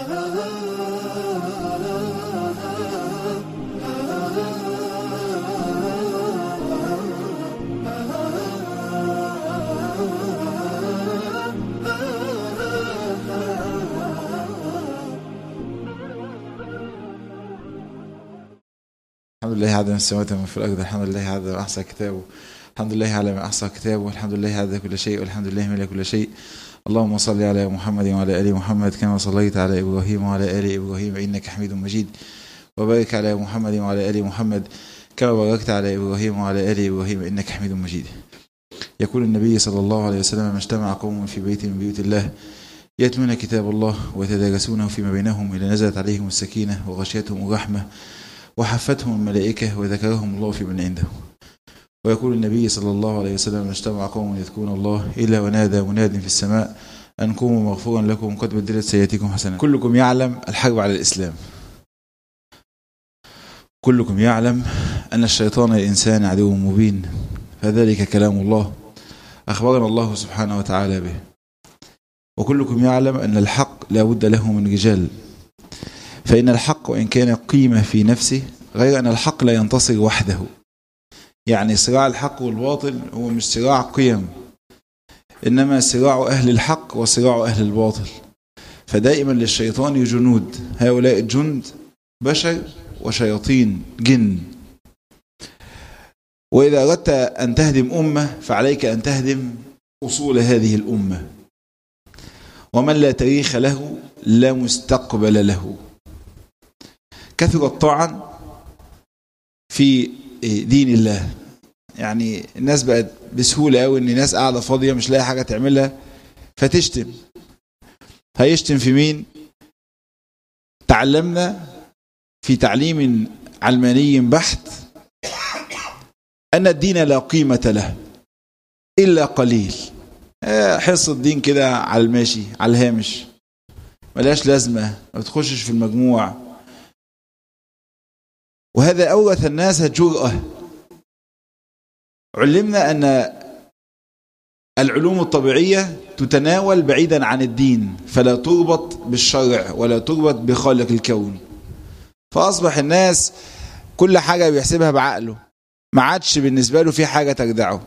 الحمد لله عدد السماوات ومن في الأرض الحمد لله عدد ما أحصى كتابه الحمد لله على ما أحصى كتابه الحمد لله عدد كل شيء والحمد لله من كل شيء اللهم صل على محمد وعلى آل محمد كما صليت على إبراهيم وعلى آل إبراهيم إنك حميد مجيد وبارك على محمد وعلى آل محمد كما باركت على إبراهيم وعلى آل إبراهيم إنك حميد مجيد يقول النبي صلى الله عليه وسلم ما اجتمع قوم في بيت من بيوت الله يتلون كتاب الله ويتدارسونه فيما بينهم إلى نزلت عليهم السكينة وغشيتهم الرحمة وحفتهم الملائكة وذكرهم الله في من عنده ويقول النبي صلى الله عليه وسلم اجتمع قوم يذكرون الله إلا ونادى مناد في السماء أن قوموا مغفورا لكم قد بدلت سيئاتكم حسنة كلكم يعلم الحرب على الإسلام كلكم يعلم أن الشيطان الإنسان عدو مبين فذلك كلام الله أخبرنا الله سبحانه وتعالى به وكلكم يعلم أن الحق لا بد له من رجال فإن الحق وإن كان قيمة في نفسه غير أن الحق لا ينتصر وحده يعني صراع الحق والباطل هو مش صراع قيم إنما صراع أهل الحق وصراع أهل الباطل فدائما للشيطان جنود هؤلاء الجند بشر وشياطين جن وإذا أردت أن تهدم أمة فعليك أن تهدم أصول هذه الأمة ومن لا تاريخ له لا مستقبل له كثر الطعن في دين الله يعني الناس بقت بسهولة قوي ان ناس قاعدة فاضية مش لاقي حاجة تعملها فتشتم هيشتم في مين تعلمنا في تعليم علماني بحت أن الدين لا قيمة له إلا قليل حصة الدين كده على الماشي على الهامش ملاش لازمة ما بتخشش في المجموع وهذا أورث الناس الجرأة علمنا أن العلوم الطبيعية تتناول بعيدا عن الدين فلا تربط بالشرع ولا تربط بخالق الكون فأصبح الناس كل حاجة بيحسبها بعقله ما عادش بالنسبة له في حاجة تردعه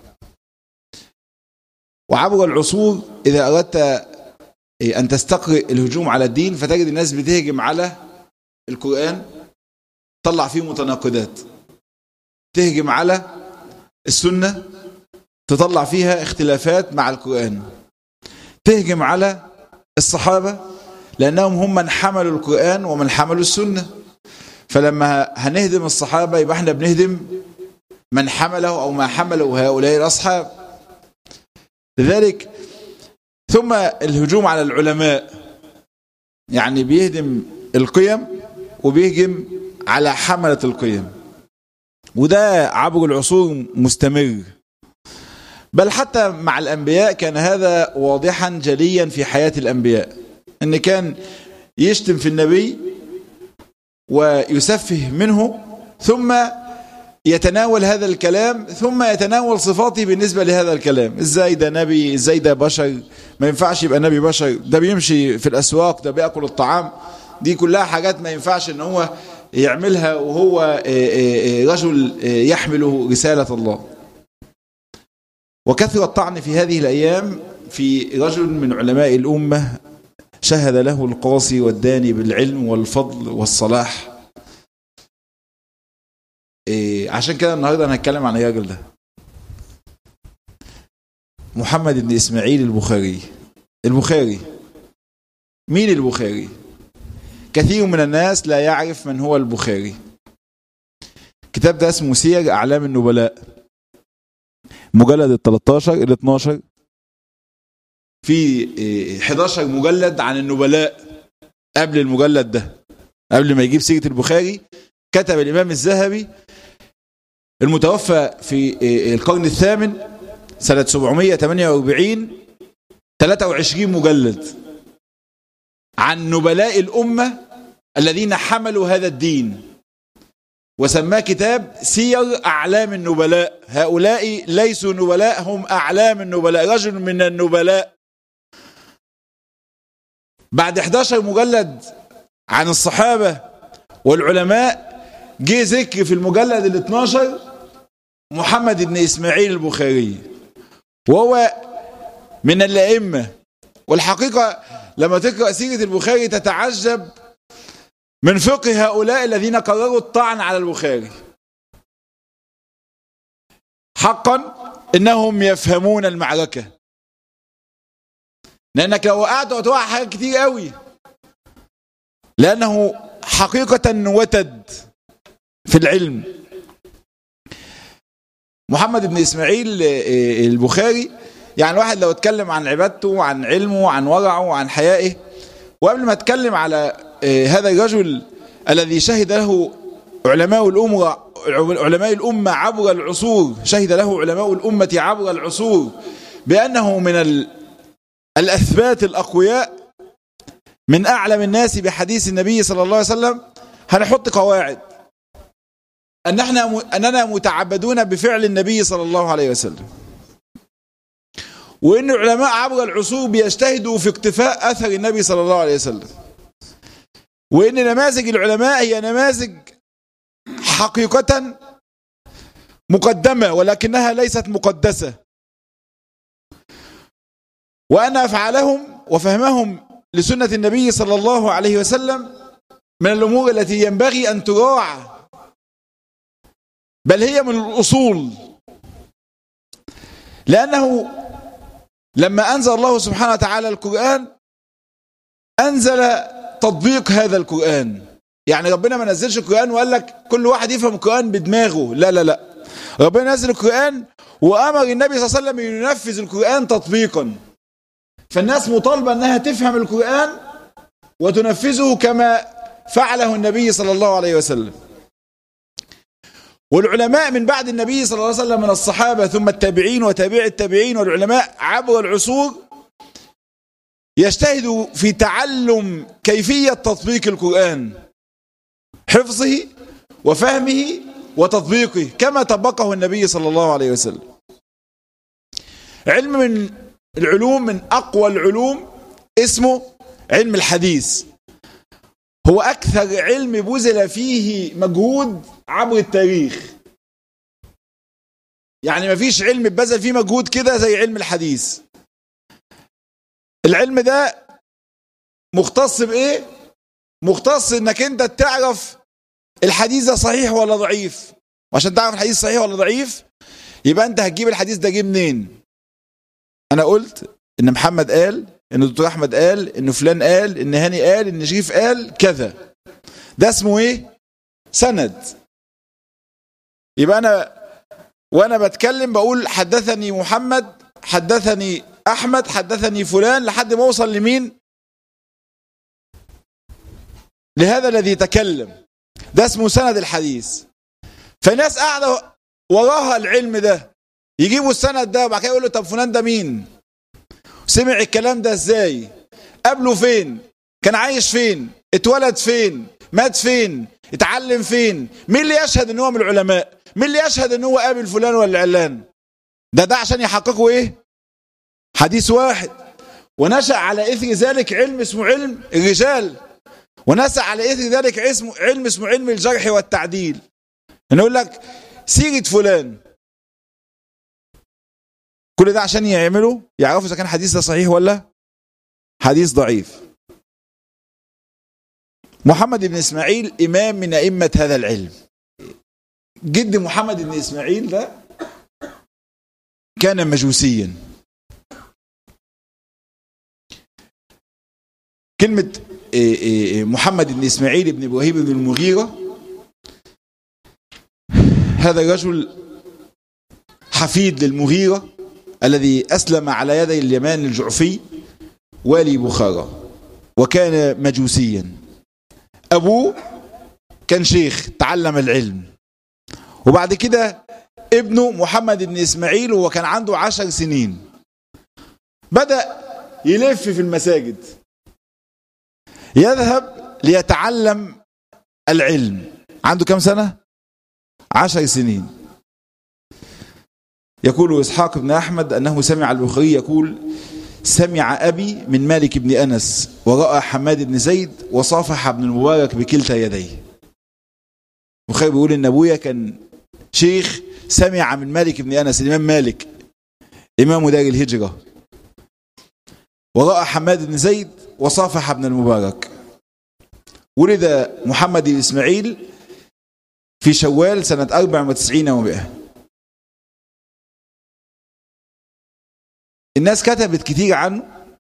وعبر العصور إذا أردت أن تستقرئ الهجوم على الدين فتجد الناس بتهجم على القرآن تطلع فيه متناقضات تهجم على السنة تطلع فيها اختلافات مع القرآن تهجم على الصحابة لأنهم هم من حملوا القرآن ومن حملوا السنة فلما هنهدم الصحابة يبقى احنا بنهدم من حمله أو ما حمله هؤلاء الأصحاب لذلك ثم الهجوم على العلماء يعني بيهدم القيم وبيهجم على حملة القيم وده عبر العصور مستمر بل حتى مع الأنبياء كان هذا واضحا جليا في حياة الأنبياء أن كان يشتم في النبي ويسفه منه ثم يتناول هذا الكلام ثم يتناول صفاته بالنسبة لهذا الكلام ازاي ده نبي ازاي ده بشر ما ينفعش يبقى نبي بشر ده بيمشي في الأسواق ده بيأكل الطعام دي كلها حاجات ما ينفعش ان هو يعملها وهو رجل يحمل رسالة الله وكثر الطعن في هذه الأيام في رجل من علماء الأمة شهد له القاصي والداني بالعلم والفضل والصلاح عشان كده النهاردة أنا هتكلم عن الراجل ده محمد بن إسماعيل البخاري البخاري مين البخاري كثير من الناس لا يعرف من هو البخاري الكتاب ده اسمه سير أعلام النبلاء مجلد ال 13 ال 12 في 11 مجلد عن النبلاء قبل المجلد ده قبل ما يجيب سيرة البخاري كتب الإمام الذهبي المتوفى في القرن الثامن سنة 748 23 مجلد عن نبلاء الأمة الذين حملوا هذا الدين وسماه كتاب سير أعلام النبلاء هؤلاء ليسوا نبلاء هم أعلام النبلاء رجل من النبلاء بعد 11 مجلد عن الصحابة والعلماء جه ذكر في المجلد ال 12 محمد بن إسماعيل البخاري وهو من الأئمة والحقيقة لما تقرأ سيرة البخاري تتعجب من فقه هؤلاء الذين قرروا الطعن على البخاري حقا انهم يفهمون المعركة لانك لو وقعت هتوقع حاجات كتير قوي لانه حقيقة وتد في العلم محمد بن اسماعيل البخاري يعني الواحد لو اتكلم عن عبادته وعن علمه وعن ورعه وعن حيائه وقبل ما اتكلم على هذا الرجل الذي شهد له علماء الأمة علماء الأمة عبر العصور شهد له علماء الأمة عبر العصور بأنه من الأثبات الأقوياء من أعلم الناس بحديث النبي صلى الله عليه وسلم هنحط قواعد أن احنا أننا متعبدون بفعل النبي صلى الله عليه وسلم وأن العلماء عبر العصور بيجتهدوا في اقتفاء أثر النبي صلى الله عليه وسلم وأن نماذج العلماء هي نماذج حقيقة مقدمة ولكنها ليست مقدسة وأن أفعالهم وفهمهم لسنة النبي صلى الله عليه وسلم من الأمور التي ينبغي أن تراعى بل هي من الأصول لأنه لما أنزل الله سبحانه وتعالى القرآن أنزل تطبيق هذا القرآن يعني ربنا ما نزلش القرآن وقال لك كل واحد يفهم القرآن بدماغه لا لا لا ربنا نزل القرآن وأمر النبي صلى الله عليه وسلم ينفذ القرآن تطبيقا فالناس مطالبة أنها تفهم القرآن وتنفذه كما فعله النبي صلى الله عليه وسلم والعلماء من بعد النبي صلى الله عليه وسلم من الصحابة ثم التابعين وتابع التابعين والعلماء عبر العصور يجتهدوا في تعلم كيفية تطبيق القرآن حفظه وفهمه وتطبيقه كما طبقه النبي صلى الله عليه وسلم علم من العلوم من أقوى العلوم اسمه علم الحديث هو أكثر علم بذل فيه مجهود عبر التاريخ يعني ما فيش علم بذل فيه مجهود كده زي علم الحديث العلم ده مختص بإيه مختص انك انت تعرف الحديث ده صحيح ولا ضعيف وعشان تعرف الحديث صحيح ولا ضعيف يبقى انت هتجيب الحديث ده جه منين انا قلت ان محمد قال ان الدكتور احمد قال ان فلان قال ان هاني قال ان شريف قال كذا ده اسمه ايه سند يبقى انا وانا بتكلم بقول حدثني محمد حدثني احمد حدثني فلان لحد ما اوصل لمين لهذا الذي تكلم ده اسمه سند الحديث فالناس قاعده وراها العلم ده يجيبوا السند ده وبعد كده يقولوا طب فلان ده مين سمع الكلام ده ازاي قابله فين كان عايش فين اتولد فين مات فين اتعلم فين مين اللي يشهد ان هو من العلماء مين اللي يشهد ان هو قابل فلان ولا علان ده ده عشان يحققوا ايه حديث واحد ونشأ على اثر ذلك علم اسمه علم الرجال ونشأ على اثر ذلك اسم علم اسمه علم الجرح والتعديل انه يقول لك سيرة فلان كل ده عشان يعملوا يعرفوا اذا كان حديث ده صحيح ولا حديث ضعيف محمد بن اسماعيل امام من ائمه هذا العلم جد محمد بن اسماعيل ده كان مجوسيا كلمة محمد بن إسماعيل بن إبراهيم بن المغيرة هذا الرجل حفيد للمغيرة الذي أسلم على يدي اليمان الجعفي والي بخارى وكان مجوسيا أبوه كان شيخ تعلم العلم وبعد كده ابنه محمد بن إسماعيل وهو كان عنده عشر سنين بدأ يلف في المساجد يذهب ليتعلم العلم عنده كم سنة؟ عشر سنين يقول إسحاق بن أحمد أنه سمع البخاري يقول سمع أبي من مالك بن أنس ورأى حماد بن زيد وصافح ابن المبارك بكلتا يديه البخاري بيقول إن أبويا كان شيخ سمع من مالك بن أنس الإمام مالك إمام دار الهجرة ورأى حماد بن زيد وصافح ابن المبارك ولد محمد بن إسماعيل في شوال سنة 94 ومئة الناس كتبت كتير عنه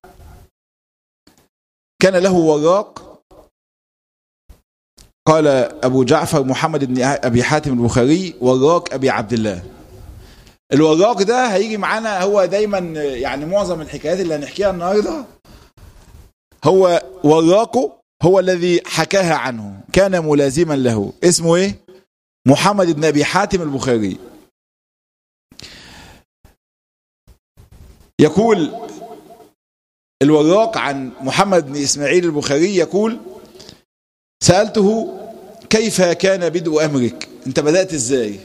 كان له وراق قال أبو جعفر محمد بن أبي حاتم البخاري وراق أبي عبد الله الوراق ده هيجي معانا هو دايما يعني معظم الحكايات اللي هنحكيها النهارده هو وراقه هو الذي حكاها عنه كان ملازما له اسمه ايه محمد بن ابي حاتم البخاري يقول الوراق عن محمد بن اسماعيل البخاري يقول سالته كيف كان بدء امرك انت بدات ازاي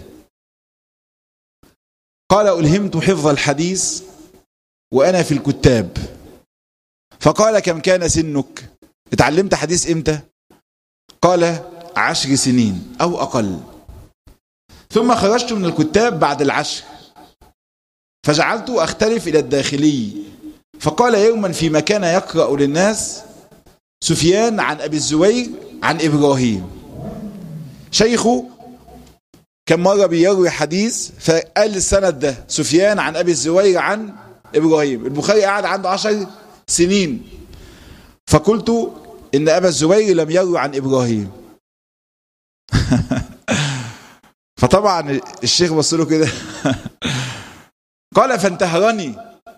قال ألهمت حفظ الحديث وأنا في الكتاب فقال كم كان سنك اتعلمت حديث امتى قال عشر سنين أو أقل ثم خرجت من الكتاب بعد العشر فجعلت أختلف إلى الداخلي فقال يوما في مكان يقرأ للناس سفيان عن أبي الزوير عن إبراهيم شيخه كم مرة بيروي حديث فقال السند ده سفيان عن أبي الزوير عن إبراهيم البخاري قعد عنده عشر سنين فقلت إن أبا الزبير لم يروي عن إبراهيم فطبعا الشيخ بص له كده قال فانتهرني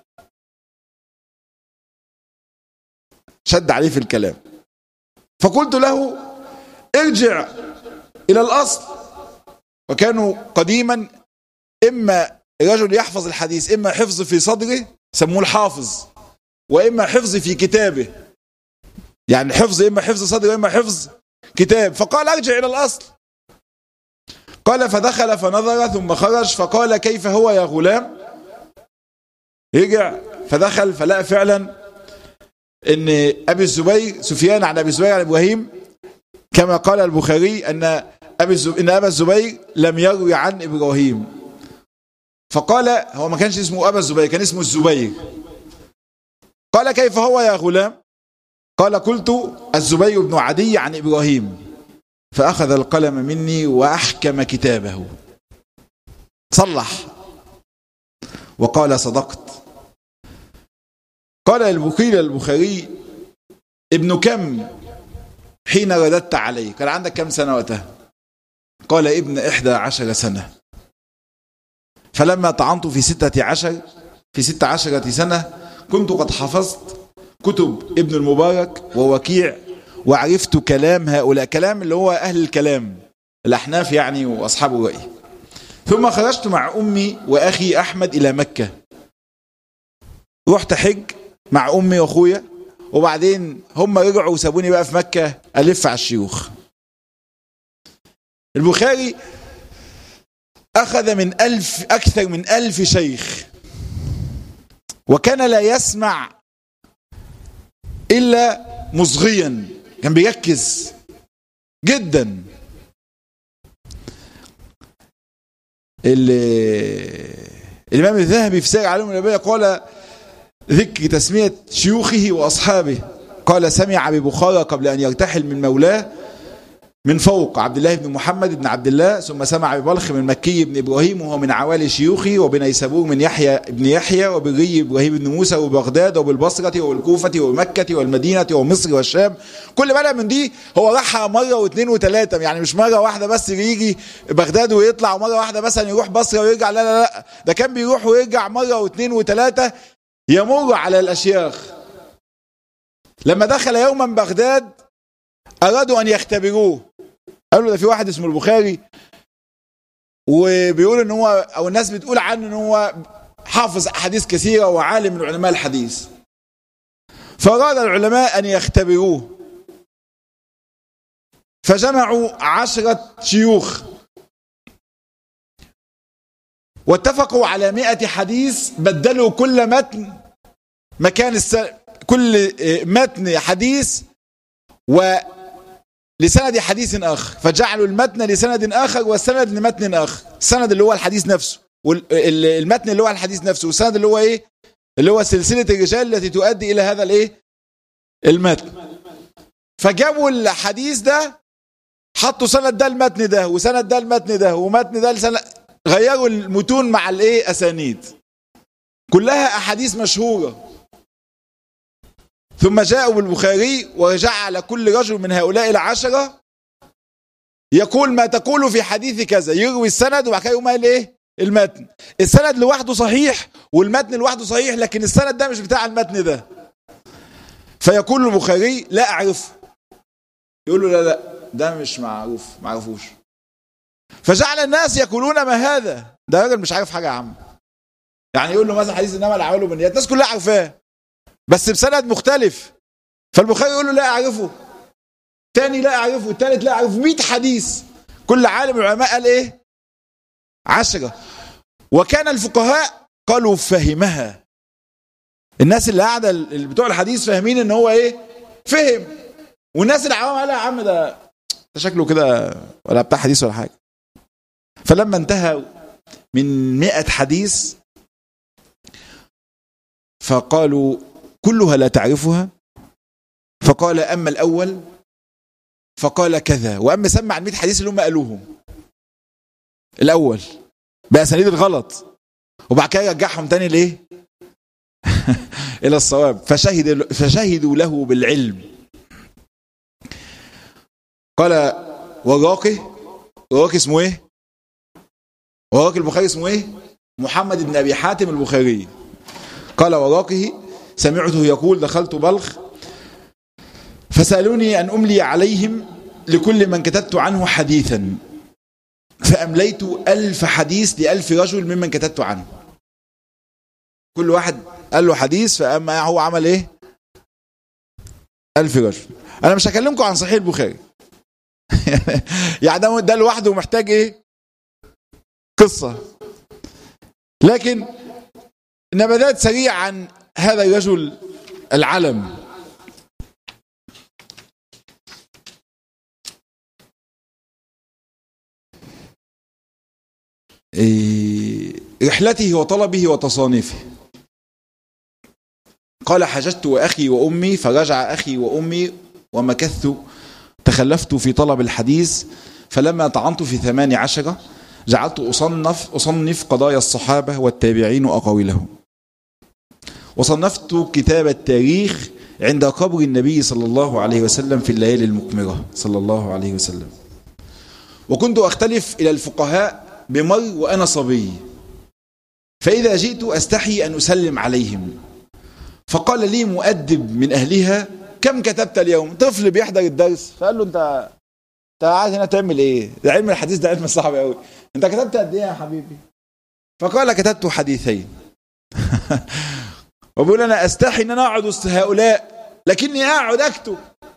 شد عليه في الكلام فقلت له ارجع إلى الأصل وكانوا قديما إما رجل يحفظ الحديث إما حفظ في صدره سموه الحافظ وإما حفظ في كتابه يعني حفظ إما حفظ صدر وإما حفظ كتاب فقال ارجع إلى الأصل قال فدخل فنظر ثم خرج فقال كيف هو يا غلام رجع فدخل فلقى فعلا ان ابي الزبير سفيان عن ابي الزبير عن ابراهيم كما قال البخاري ان ابي الزبير ان ابا الزبير لم يروي عن ابراهيم فقال هو ما كانش اسمه ابا الزبير كان اسمه الزبير قال كيف هو يا غلام قال قلت الزبير بن عدي عن ابراهيم فاخذ القلم مني واحكم كتابه صلح وقال صدقت قال البخيل البخاري ابن كم حين رددت عليه كان عندك كم سنة وقتها قال ابن إحدى عشر سنة فلما طعنت في ستة عشر في ستة عشرة سنة كنت قد حفظت كتب ابن المبارك ووكيع وعرفت كلام هؤلاء كلام اللي هو أهل الكلام الأحناف يعني وأصحاب الرأي ثم خرجت مع أمي وأخي أحمد إلى مكة رحت حج مع أمي وأخويا وبعدين هم رجعوا وسابوني بقى في مكة ألف على الشيوخ البخاري أخذ من ألف أكثر من ألف شيخ وكان لا يسمع إلا مصغيا كان بيركز جدا الإمام الذهبي في سير علوم النبي قال ذكر تسمية شيوخه وأصحابه قال سمع ببخارى قبل أن يرتحل من مولاه من فوق عبد الله بن محمد بن عبد الله ثم سمع ببلخ من مكي بن إبراهيم وهو من عوالي شيوخه وبنيسابور من يحيى بن يحيى وبالري إبراهيم بن موسى وبغداد وبالبصرة وبالكوفة وبمكة والمدينة ومصر والشام كل بلد من دي هو راحها مرة واثنين وثلاثة يعني مش مرة واحدة بس يجي بغداد ويطلع ومرة واحدة مثلا يروح بصرة ويرجع لا لا لا ده كان بيروح ويرجع مرة واثنين وثلاثة يمر على الأشياخ لما دخل يوما بغداد أرادوا أن يختبروه قالوا ده في واحد اسمه البخاري وبيقول ان هو او الناس بتقول عنه ان هو حافظ احاديث كثيره وعالم من علماء الحديث فاراد العلماء ان يختبروه فجمعوا عشرة شيوخ واتفقوا على مئة حديث بدلوا كل متن مكان الس... كل متن حديث ولسند حديث آخر فجعلوا المتن لسند آخر والسند لمتن آخر السند اللي هو الحديث نفسه والمتن اللي هو الحديث نفسه والسند اللي هو ايه اللي هو سلسلة الرجال التي تؤدي إلى هذا الايه المتن فجابوا الحديث ده حطوا سند ده المتن ده وسند ده المتن ده ومتن ده لسند غيروا المتون مع الايه اسانيد كلها احاديث مشهوره ثم جاءوا بالبخاري وجعل كل رجل من هؤلاء العشره يقول ما تقول في حديث كذا يروي السند وبعد كده يقوم قال ايه المتن السند لوحده صحيح والمتن لوحده صحيح لكن السند ده مش بتاع المتن ده فيقول البخاري لا اعرفه يقول له لا لا ده مش معروف ما عرفوش فجعل الناس يقولون ما هذا ده راجل مش عارف حاجه يا عم يعني يقول له مثلا حديث انما الاعمال بالنيات الناس كلها عارفاه بس بسند مختلف فالبخاري يقول له لا اعرفه تاني لا اعرفه التالت لا اعرفه 100 حديث كل عالم من العلماء قال ايه عشرة وكان الفقهاء قالوا فهمها الناس اللي قاعده اللي بتوع الحديث فاهمين ان هو ايه فهم والناس العوام قالها يا عم ده ده شكله كده ولا بتاع حديث ولا حاجه فلما انتهى من مئة حديث فقالوا كلها لا تعرفها فقال أما الأول فقال كذا وأما سمع المئة حديث اللي هم قالوهم الأول بأسانيد الغلط وبعد كده رجعهم تاني ليه إلى الصواب فشهد فشهدوا له بالعلم قال وراقي وراقي اسمه ايه وراقي البخاري اسمه ايه محمد بن ابي حاتم البخاري قال وراقه سمعته يقول دخلت بلخ فسالوني ان املي عليهم لكل من كتبت عنه حديثا فامليت الف حديث لالف رجل ممن كتبت عنه كل واحد قال له حديث فاما هو عمل ايه الف رجل انا مش هكلمكم عن صحيح البخاري يعني ده ده لوحده محتاج ايه قصه لكن نبذات سريعة عن هذا الرجل العلم رحلته وطلبه وتصانيفه قال حججت وأخي وأمي فرجع أخي وأمي ومكثت تخلفت في طلب الحديث فلما طعنت في ثمان عشرة جعلت أصنف, أصنف قضايا الصحابة والتابعين وأقاويلهم وصنفت كتاب التاريخ عند قبر النبي صلى الله عليه وسلم في الليالي المقمرة صلى الله عليه وسلم وكنت أختلف إلى الفقهاء بمر وأنا صبي فإذا جئت أستحي أن أسلم عليهم فقال لي مؤدب من أهلها كم كتبت اليوم طفل بيحضر الدرس فقال له أنت انت قاعد هنا تعمل ايه ده علم الحديث ده علم صعب قوي انت كتبت قد ايه يا حبيبي فقال كتبت حديثين وبيقول انا استحي ان انا اقعد وسط هؤلاء لكني اقعد اكتب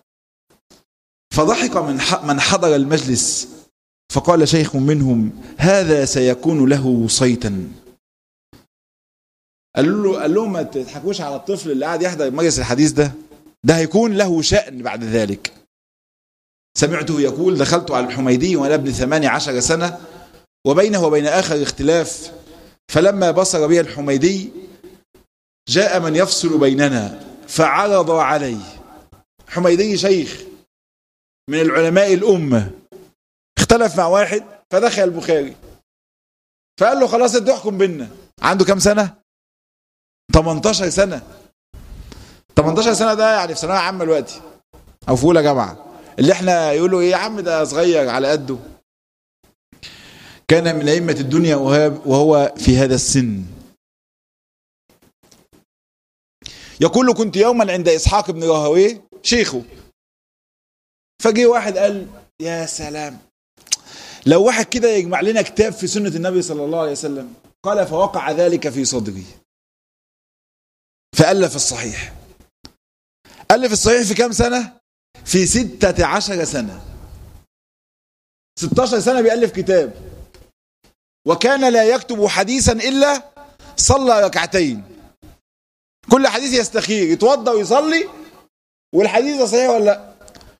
فضحك من من حضر المجلس فقال شيخ منهم هذا سيكون له صيتا قال له قال لهم ما تضحكوش على الطفل اللي قاعد يحضر مجلس الحديث ده ده هيكون له شأن بعد ذلك سمعته يقول دخلت على الحميدي وانا ابن ثمان عشر سنة وبينه وبين آخر اختلاف فلما بصر بي الحميدي جاء من يفصل بيننا فعرض علي حميدي شيخ من العلماء الأمة اختلف مع واحد فدخل البخاري فقال له خلاص انت احكم بينا عنده كام سنة 18 سنة 18 سنة ده يعني في ثانوية عامة دلوقتي او في اولى جامعة اللي احنا يقولوا ايه يا عم ده صغير على قده كان من أئمة الدنيا وهو في هذا السن يقول كنت يوما عند إسحاق بن راهويه شيخه فجي واحد قال يا سلام لو واحد كده يجمع لنا كتاب في سنة النبي صلى الله عليه وسلم قال فوقع ذلك في صدري فألف الصحيح ألف الصحيح في كم سنة في ستة عشر سنة 16 سنة بيألف كتاب وكان لا يكتب حديثا إلا صلى ركعتين كل حديث يستخير يتوضا ويصلي والحديث ده صحيح ولا لا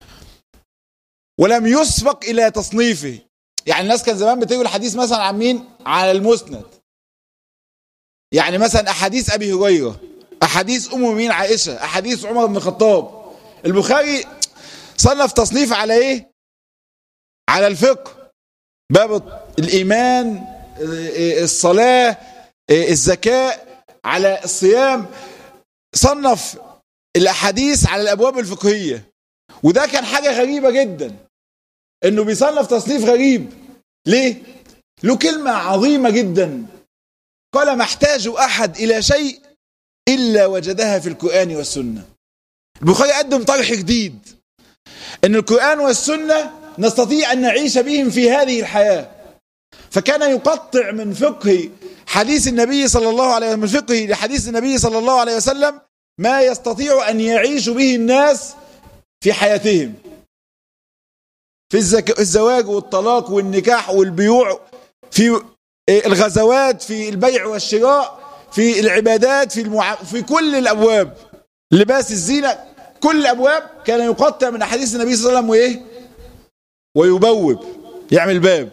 ولم يسبق الى تصنيفه يعني الناس كان زمان بتقول الحديث مثلا عن مين على المسند يعني مثلا احاديث ابي هريره احاديث ام مين عائشه احاديث عمر بن الخطاب البخاري صنف تصنيف على ايه على الفقه باب الايمان الصلاه الزكاه على الصيام صنف الاحاديث على الابواب الفقهيه وده كان حاجه غريبه جدا انه بيصنف تصنيف غريب ليه له كلمه عظيمه جدا قال ما احتاج احد الى شيء الا وجدها في القران والسنه البخاري قدم طرح جديد ان القران والسنه نستطيع ان نعيش بهم في هذه الحياه فكان يقطع من فقه حديث النبي صلى الله عليه وسلم من فقه لحديث النبي صلى الله عليه وسلم ما يستطيع ان يعيش به الناس في حياتهم في الزواج والطلاق والنكاح والبيوع في الغزوات في البيع والشراء في العبادات في المع... في كل الابواب لباس الزينه كل الابواب كان يقطع من احاديث النبي صلى الله عليه وسلم وايه ويبوب يعمل باب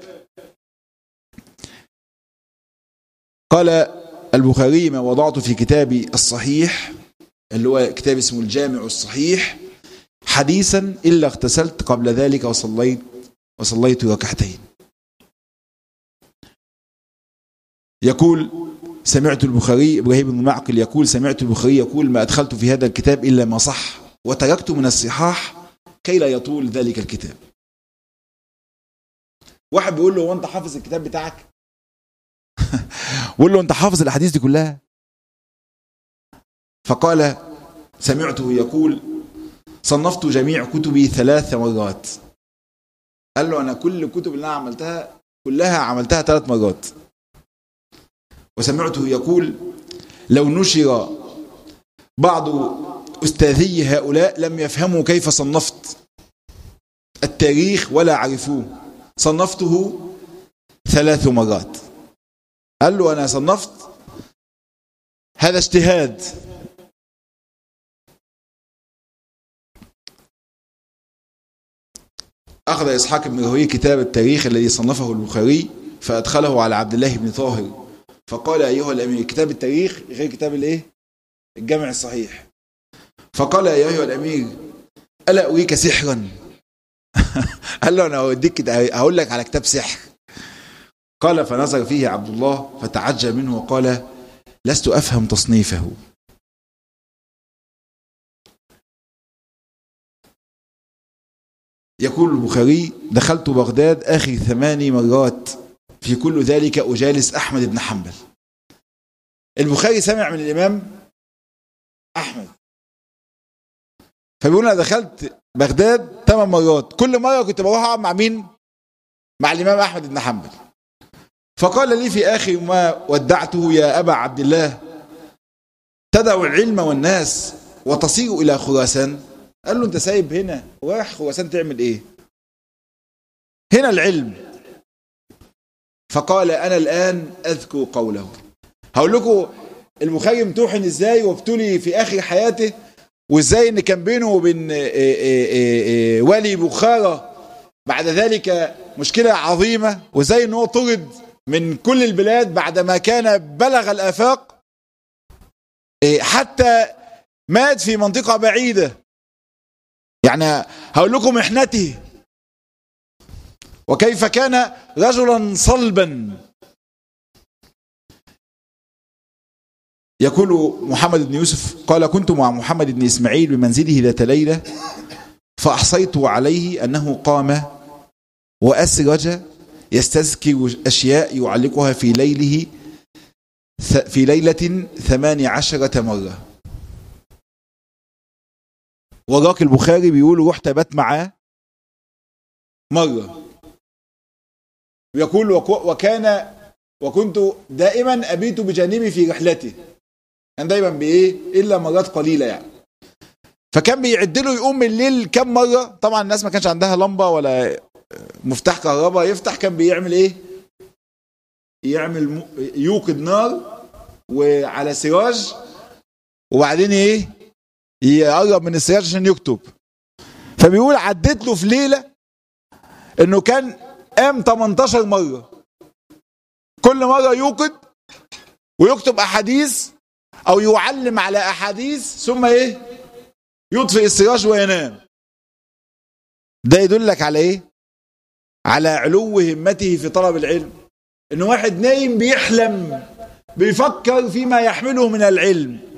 قال البخاري ما وضعت في كتابي الصحيح اللي هو كتاب اسمه الجامع الصحيح حديثا إلا اغتسلت قبل ذلك وصليت وصليت ركعتين يقول سمعت البخاري إبراهيم بن معقل يقول سمعت البخاري يقول ما أدخلت في هذا الكتاب إلا ما صح وتركت من الصحاح كي لا يطول ذلك الكتاب واحد بيقول له هو انت حافظ الكتاب بتاعك بيقول له انت حافظ الاحاديث دي كلها فقال سمعته يقول صنفت جميع كتبي ثلاث مرات قال له انا كل الكتب اللي انا عملتها كلها عملتها ثلاث مرات وسمعته يقول لو نشر بعض استاذي هؤلاء لم يفهموا كيف صنفت التاريخ ولا عرفوه صنفته ثلاث مرات قال له انا صنفت هذا اجتهاد أخذ إسحاق بن راهويه كتاب التاريخ الذي صنفه البخاري فأدخله على عبد الله بن طاهر فقال أيها الأمير كتاب التاريخ غير كتاب الإيه؟ الجامع الصحيح فقال يا أيها الأمير ألا أريك سحرا قال له أنا أوديك هقول لك على كتاب سحر قال فنظر فيه عبد الله فتعجب منه وقال لست أفهم تصنيفه يقول البخاري دخلت بغداد آخر ثماني مرات في كل ذلك أجالس أحمد بن حنبل البخاري سمع من الإمام أحمد فبيقول أنا دخلت بغداد ثمان مرات كل مرة كنت بروح أقعد مع مين مع الإمام أحمد بن حنبل فقال لي في آخر ما ودعته يا أبا عبد الله تدع العلم والناس وتصير إلى خراسان قال له انت سايب هنا ورايح خراسان تعمل ايه هنا العلم فقال انا الان اذكر قوله هقول لكم البخاري امتحن ازاي وابتلي في اخر حياته وازاي ان كان بينه وبين والي بخارى بعد ذلك مشكلة عظيمة وازاي ان هو طرد من كل البلاد بعدما كان بلغ الافاق حتى مات في منطقة بعيدة يعني هقول لكم محنته وكيف كان رجلا صلبا يقول محمد بن يوسف قال كنت مع محمد بن إسماعيل بمنزله ذات ليلة فأحصيت عليه أنه قام وأسرج يستذكر أشياء يعلقها في ليله في ليلة ثمان عشرة مرة وراك البخاري بيقول رحت بات معاه مرة يقول وكان وكنت دائما أبيت بجانبي في رحلته كان دايما بإيه إلا مرات قليلة يعني فكان بيعد له يقوم من الليل كم مرة طبعا الناس ما كانش عندها لمبة ولا مفتاح كهرباء يفتح كان بيعمل إيه يعمل يوقد نار وعلى سراج وبعدين ايه يقرب من السياج عشان يكتب فبيقول عديت له في ليله انه كان قام 18 مره كل مره يوقد ويكتب احاديث او يعلم على احاديث ثم ايه يطفئ السراج وينام ده يدلك على ايه على علو همته في طلب العلم ان واحد نايم بيحلم بيفكر فيما يحمله من العلم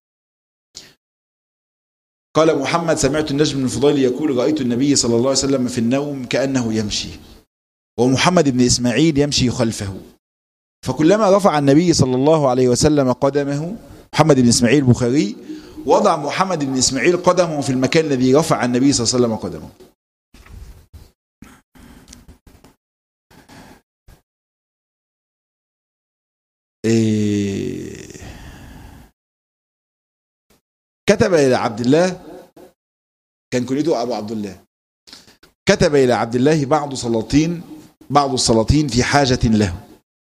قال محمد سمعت النجم بن الفضيل يقول رأيت النبي صلى الله عليه وسلم في النوم كأنه يمشي ومحمد بن إسماعيل يمشي خلفه فكلما رفع النبي صلى الله عليه وسلم قدمه محمد بن إسماعيل البخاري وضع محمد بن إسماعيل قدمه في المكان الذي رفع النبي صلى الله عليه وسلم قدمه إيه كتب إلى عبد الله كان كنيته أبو عبد الله كتب إلى عبد الله بعض سلاطين بعض السلاطين في حاجة له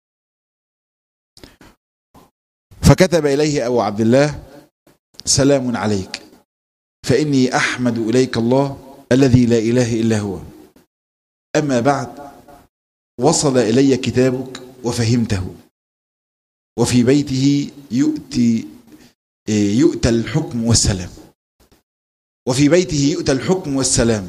فكتب إليه أبو عبد الله سلام عليك فإني أحمد إليك الله الذي لا إله إلا هو أما بعد وصل إلي كتابك وفهمته وفي بيته يؤتي يؤتى الحكم والسلام وفي بيته يؤتى الحكم والسلام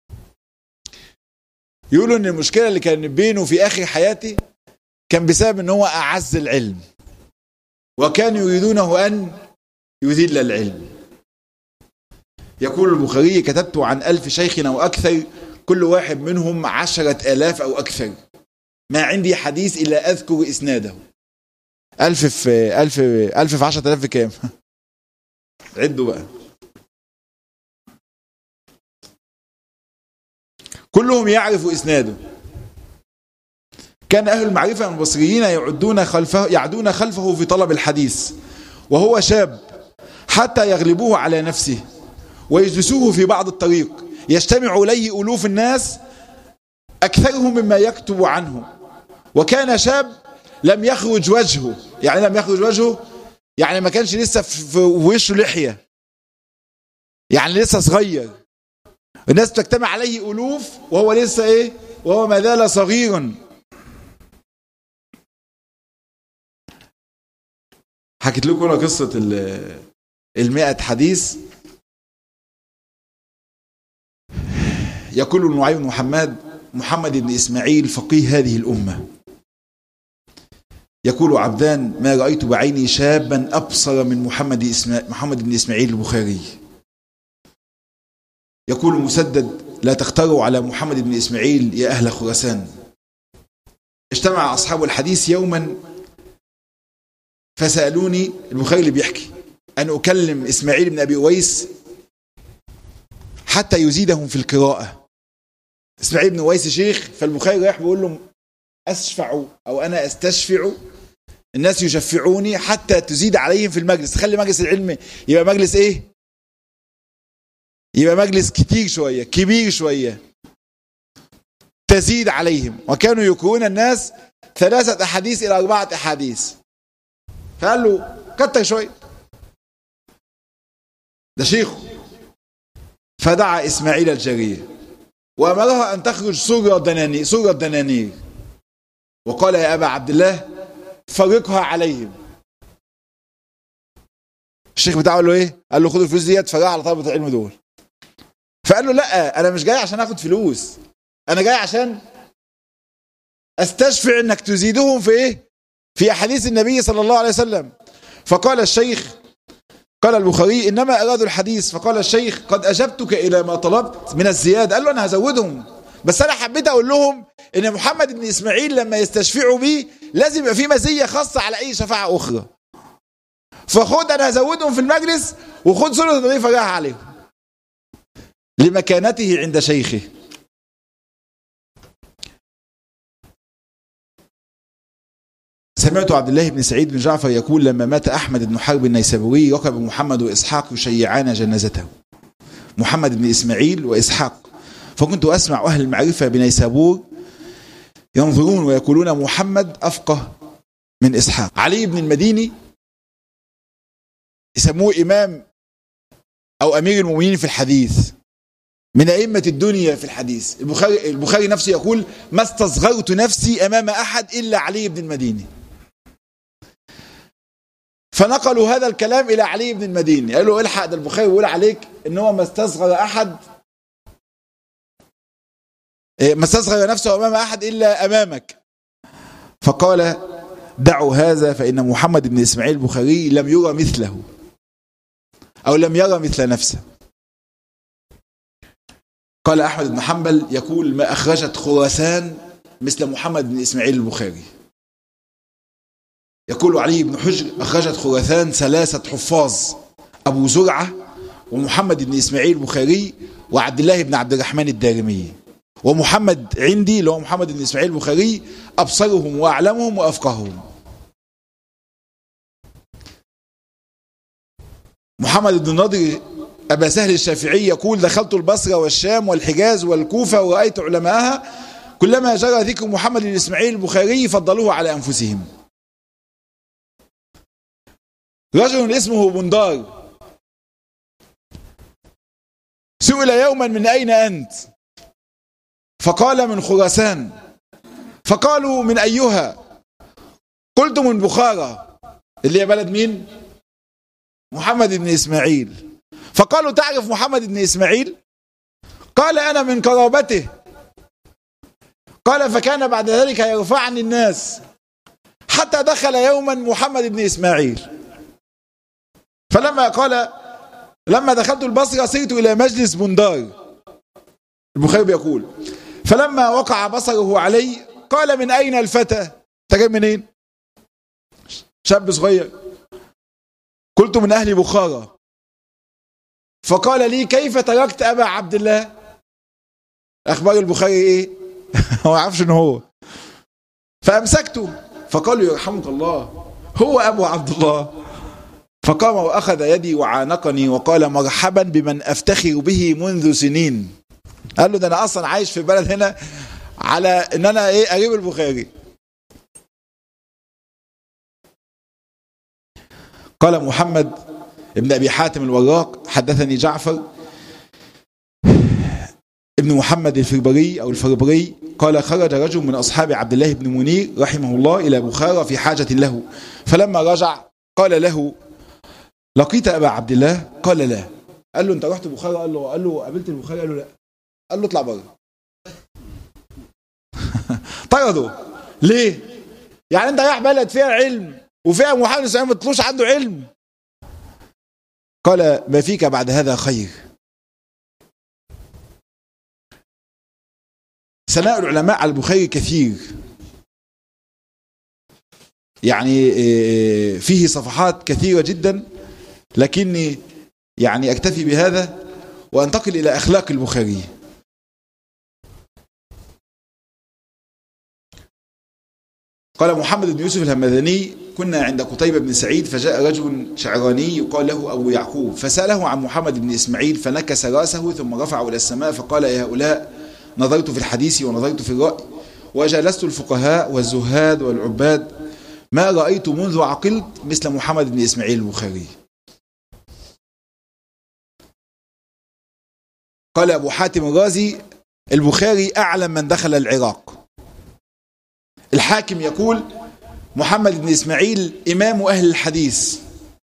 يقولوا ان المشكله اللي كان بينه في اخر حياته كان بسبب ان هو اعز العلم وكانوا يريدونه ان يذل العلم يقول البخاري كتبت عن ألف شيخنا وأكثر كل واحد منهم عشرة آلاف أو أكثر ما عندي حديث إلا أذكر إسناده ألف في ألف ألف في عشرة آلاف في كام عدوا بقى كلهم يعرفوا إسناده كان أهل المعرفة من البصريين يعدون خلفه يعدون خلفه في طلب الحديث وهو شاب حتى يغلبوه على نفسه ويجلسوه في بعض الطريق يجتمع إليه ألوف الناس أكثرهم مما يكتب عنه وكان شاب لم يخرج وجهه يعني لم يخرج وجهه يعني ما كانش لسه في وشه لحية يعني لسه صغير الناس تجتمع عليه ألوف وهو لسه إيه وهو ما زال صغيرا حكيت لكم انا قصه المئة حديث يقول النعيم محمد محمد بن اسماعيل فقيه هذه الامه يقول عبدان ما رايت بعيني شابا ابصر من محمد إسما... محمد بن اسماعيل البخاري يقول مسدد لا تختاروا على محمد بن اسماعيل يا اهل خراسان اجتمع اصحاب الحديث يوما فسالوني البخاري اللي بيحكي ان اكلم اسماعيل بن ابي اويس حتى يزيدهم في القراءه اسماعيل بن اويس شيخ فالبخاري رايح بيقول لهم اشفع او انا استشفع الناس يشفعوني حتى تزيد عليهم في المجلس تخلي مجلس العلم يبقى مجلس ايه يبقى مجلس كتير شويه كبير شويه تزيد عليهم وكانوا يكون الناس ثلاثة أحاديث إلى أربعة أحاديث فقال له كتر شوية ده شيخه فدعا إسماعيل الجرير وأمرها أن تخرج سورة الدنانير سورة الدنانير وقال يا أبا عبد الله فرقها عليهم الشيخ بتاعه قال له ايه قال له خد الفلوس ديت فرقها على طلبة العلم دول فقال له لا انا مش جاي عشان اخد فلوس انا جاي عشان استشفع انك تزيدهم في ايه في احاديث النبي صلى الله عليه وسلم فقال الشيخ قال البخاري انما ارادوا الحديث فقال الشيخ قد اجبتك الى ما طلبت من الزياده قال له انا هزودهم بس انا حبيت اقول لهم ان محمد بن اسماعيل لما يستشفعوا بيه لازم يبقى في مزيه خاصه على اي شفاعه اخرى فخد انا هزودهم في المجلس وخد سنه النبي فرجعها عليهم لمكانته عند شيخه سمعت عبد الله بن سعيد بن جعفر يقول لما مات احمد بن حرب النيسابوري ركب محمد واسحاق يشيعان جنازته محمد بن اسماعيل واسحاق فكنت اسمع اهل المعرفه بنيسابور ينظرون ويقولون محمد افقه من اسحاق علي بن المديني يسموه إمام أو أمير المؤمنين في الحديث من أئمة الدنيا في الحديث البخاري, البخاري نفسه يقول ما استصغرت نفسي أمام أحد إلا علي بن المديني فنقلوا هذا الكلام إلى علي بن المديني قالوا الحق ده البخاري بيقول عليك إن هو ما استصغر أحد ما استصغر نفسه أمام أحد إلا أمامك فقال دعوا هذا فإن محمد بن إسماعيل البخاري لم يرى مثله أو لم يرى مثل نفسه قال أحمد بن حنبل يقول ما أخرجت خراسان مثل محمد بن إسماعيل البخاري يقول علي بن حجر أخرجت خراسان ثلاثة حفاظ أبو زرعة ومحمد بن إسماعيل البخاري وعبد الله بن عبد الرحمن الدارمي ومحمد عندي اللي هو محمد بن إسماعيل البخاري أبصرهم وأعلمهم وأفقههم محمد بن النضر أبا سهل الشافعي يقول دخلت البصرة والشام والحجاز والكوفة ورأيت علماءها كلما جرى ذكر محمد بن إسماعيل البخاري فضلوه على أنفسهم رجل اسمه بندار سئل يوما من أين أنت فقال من خراسان فقالوا من أيها قلت من بخارى اللي هي بلد مين محمد بن إسماعيل فقالوا تعرف محمد بن إسماعيل قال أنا من قرابته قال فكان بعد ذلك يرفعني الناس حتى دخل يوما محمد بن إسماعيل فلما قال لما دخلت البصرة سرت إلى مجلس بندار البخاري بيقول فلما وقع بصره علي قال من أين الفتى انت جاي منين شاب صغير قلت من أهل بخارى فقال لي كيف تركت أبا عبد الله أخبار البخاري إيه هو عارفش إن هو فأمسكته فقال يرحمك الله هو أبو عبد الله فقام وأخذ يدي وعانقني وقال مرحبا بمن أفتخر به منذ سنين قال له ده أنا أصلا عايش في بلد هنا على إن أنا إيه قريب البخاري قال محمد ابن أبي حاتم الوراق حدثني جعفر ابن محمد الفربري أو الفربري قال خرج رجل من أصحاب عبد الله بن منير رحمه الله إلى بخارى في حاجة له فلما رجع قال له لقيت أبا عبد الله قال لا قال له أنت رحت بخارى قال له قال له قابلت البخاري قال له لا قال له اطلع بره طرده ليه؟ يعني أنت رايح بلد فيها علم وفيها محمد بن ما تطلوش عنده علم قال ما فيك بعد هذا خير ثناء العلماء على البخاري كثير يعني فيه صفحات كثيرة جدا لكني يعني أكتفي بهذا وأنتقل إلى أخلاق البخاري قال محمد بن يوسف الهمذاني كنا عند قتيبة بن سعيد فجاء رجل شعراني يقال له أبو يعقوب فسأله عن محمد بن إسماعيل فنكس رأسه ثم رفعه إلى السماء فقال يا هؤلاء نظرت في الحديث ونظرت في الرأي وجلست الفقهاء والزهاد والعباد ما رأيت منذ عقلت مثل محمد بن إسماعيل البخاري قال أبو حاتم الرازي البخاري أعلم من دخل العراق الحاكم يقول محمد بن إسماعيل إمام أهل الحديث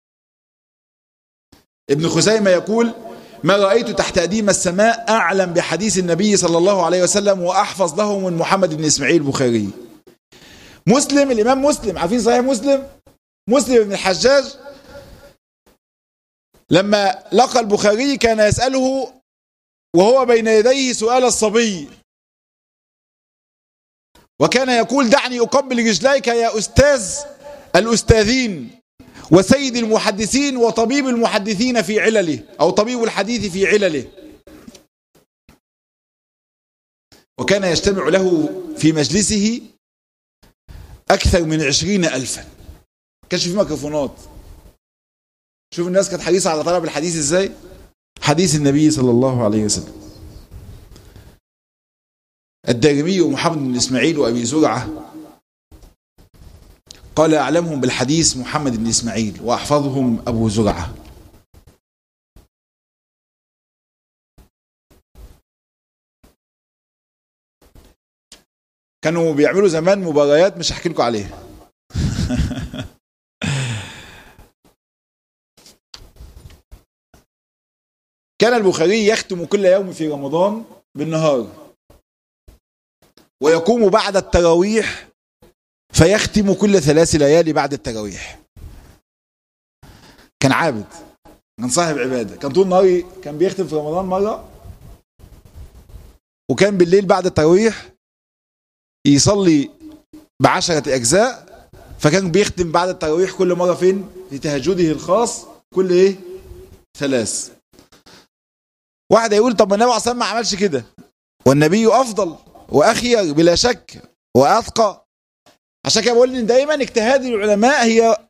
ابن خزيمة يقول ما رأيت تحت أديم السماء أعلم بحديث النبي صلى الله عليه وسلم وأحفظ له من محمد بن إسماعيل البخاري مسلم الإمام مسلم عارفين صحيح مسلم مسلم بن الحجاج لما لقى البخاري كان يسأله وهو بين يديه سؤال الصبي وكان يقول دعني أقبل رجليك يا أستاذ الأستاذين وسيد المحدثين وطبيب المحدثين في علله أو طبيب الحديث في علله وكان يجتمع له في مجلسه أكثر من عشرين ألفا كانش في ميكروفونات شوف الناس كانت حريصة على طلب الحديث ازاي حديث النبي صلى الله عليه وسلم الدارمي ومحمد بن إسماعيل وأبي زرعة قال أعلمهم بالحديث محمد بن إسماعيل وأحفظهم أبو زرعة كانوا بيعملوا زمان مباريات مش هحكي لكم عليها كان البخاري يختم كل يوم في رمضان بالنهار ويقوم بعد التراويح فيختم كل ثلاث ليالي بعد التراويح كان عابد كان صاحب عباده كان طول النهار كان بيختم في رمضان مره وكان بالليل بعد التراويح يصلي بعشرة أجزاء فكان بيختم بعد التراويح كل مرة فين؟ في تهجده الخاص كل إيه؟ ثلاث واحد يقول طب ما النبي عليه ما عملش كده والنبي أفضل وأخير بلا شك وأتقى عشان كده بقول ان دايما اجتهاد العلماء هي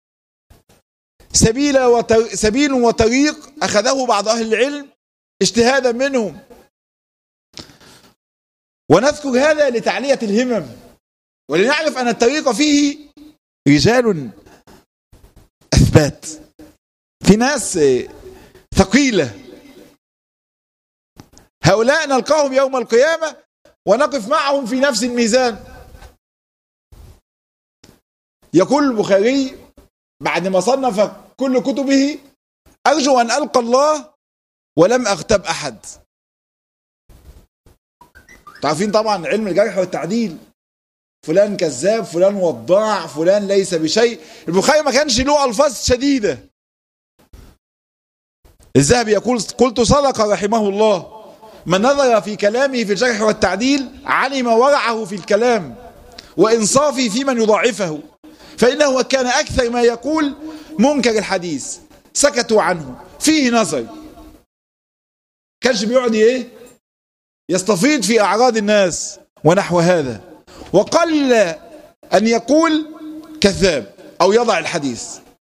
سبيل وطر... سبيل وطريق اخذه بعض اهل العلم اجتهادا منهم ونذكر هذا لتعلية الهمم ولنعرف ان الطريق فيه رجال اثبات في ناس ثقيلة هؤلاء نلقاهم يوم القيامة ونقف معهم في نفس الميزان يقول البخاري بعد ما صنف كل كتبه أرجو أن ألقى الله ولم أغتب أحد تعرفين طبعا علم الجرح والتعديل فلان كذاب فلان وضاع فلان ليس بشيء البخاري ما كانش له ألفاظ شديدة الذهبي يقول قلت صدق رحمه الله من نظر في كلامه في الجرح والتعديل علم ورعه في الكلام وإنصافه في من يضاعفه فإنه كان أكثر ما يقول منكر الحديث سكتوا عنه فيه نظر كانش بيقعد ايه يستفيض في أعراض الناس ونحو هذا وقل أن يقول كذاب أو يضع الحديث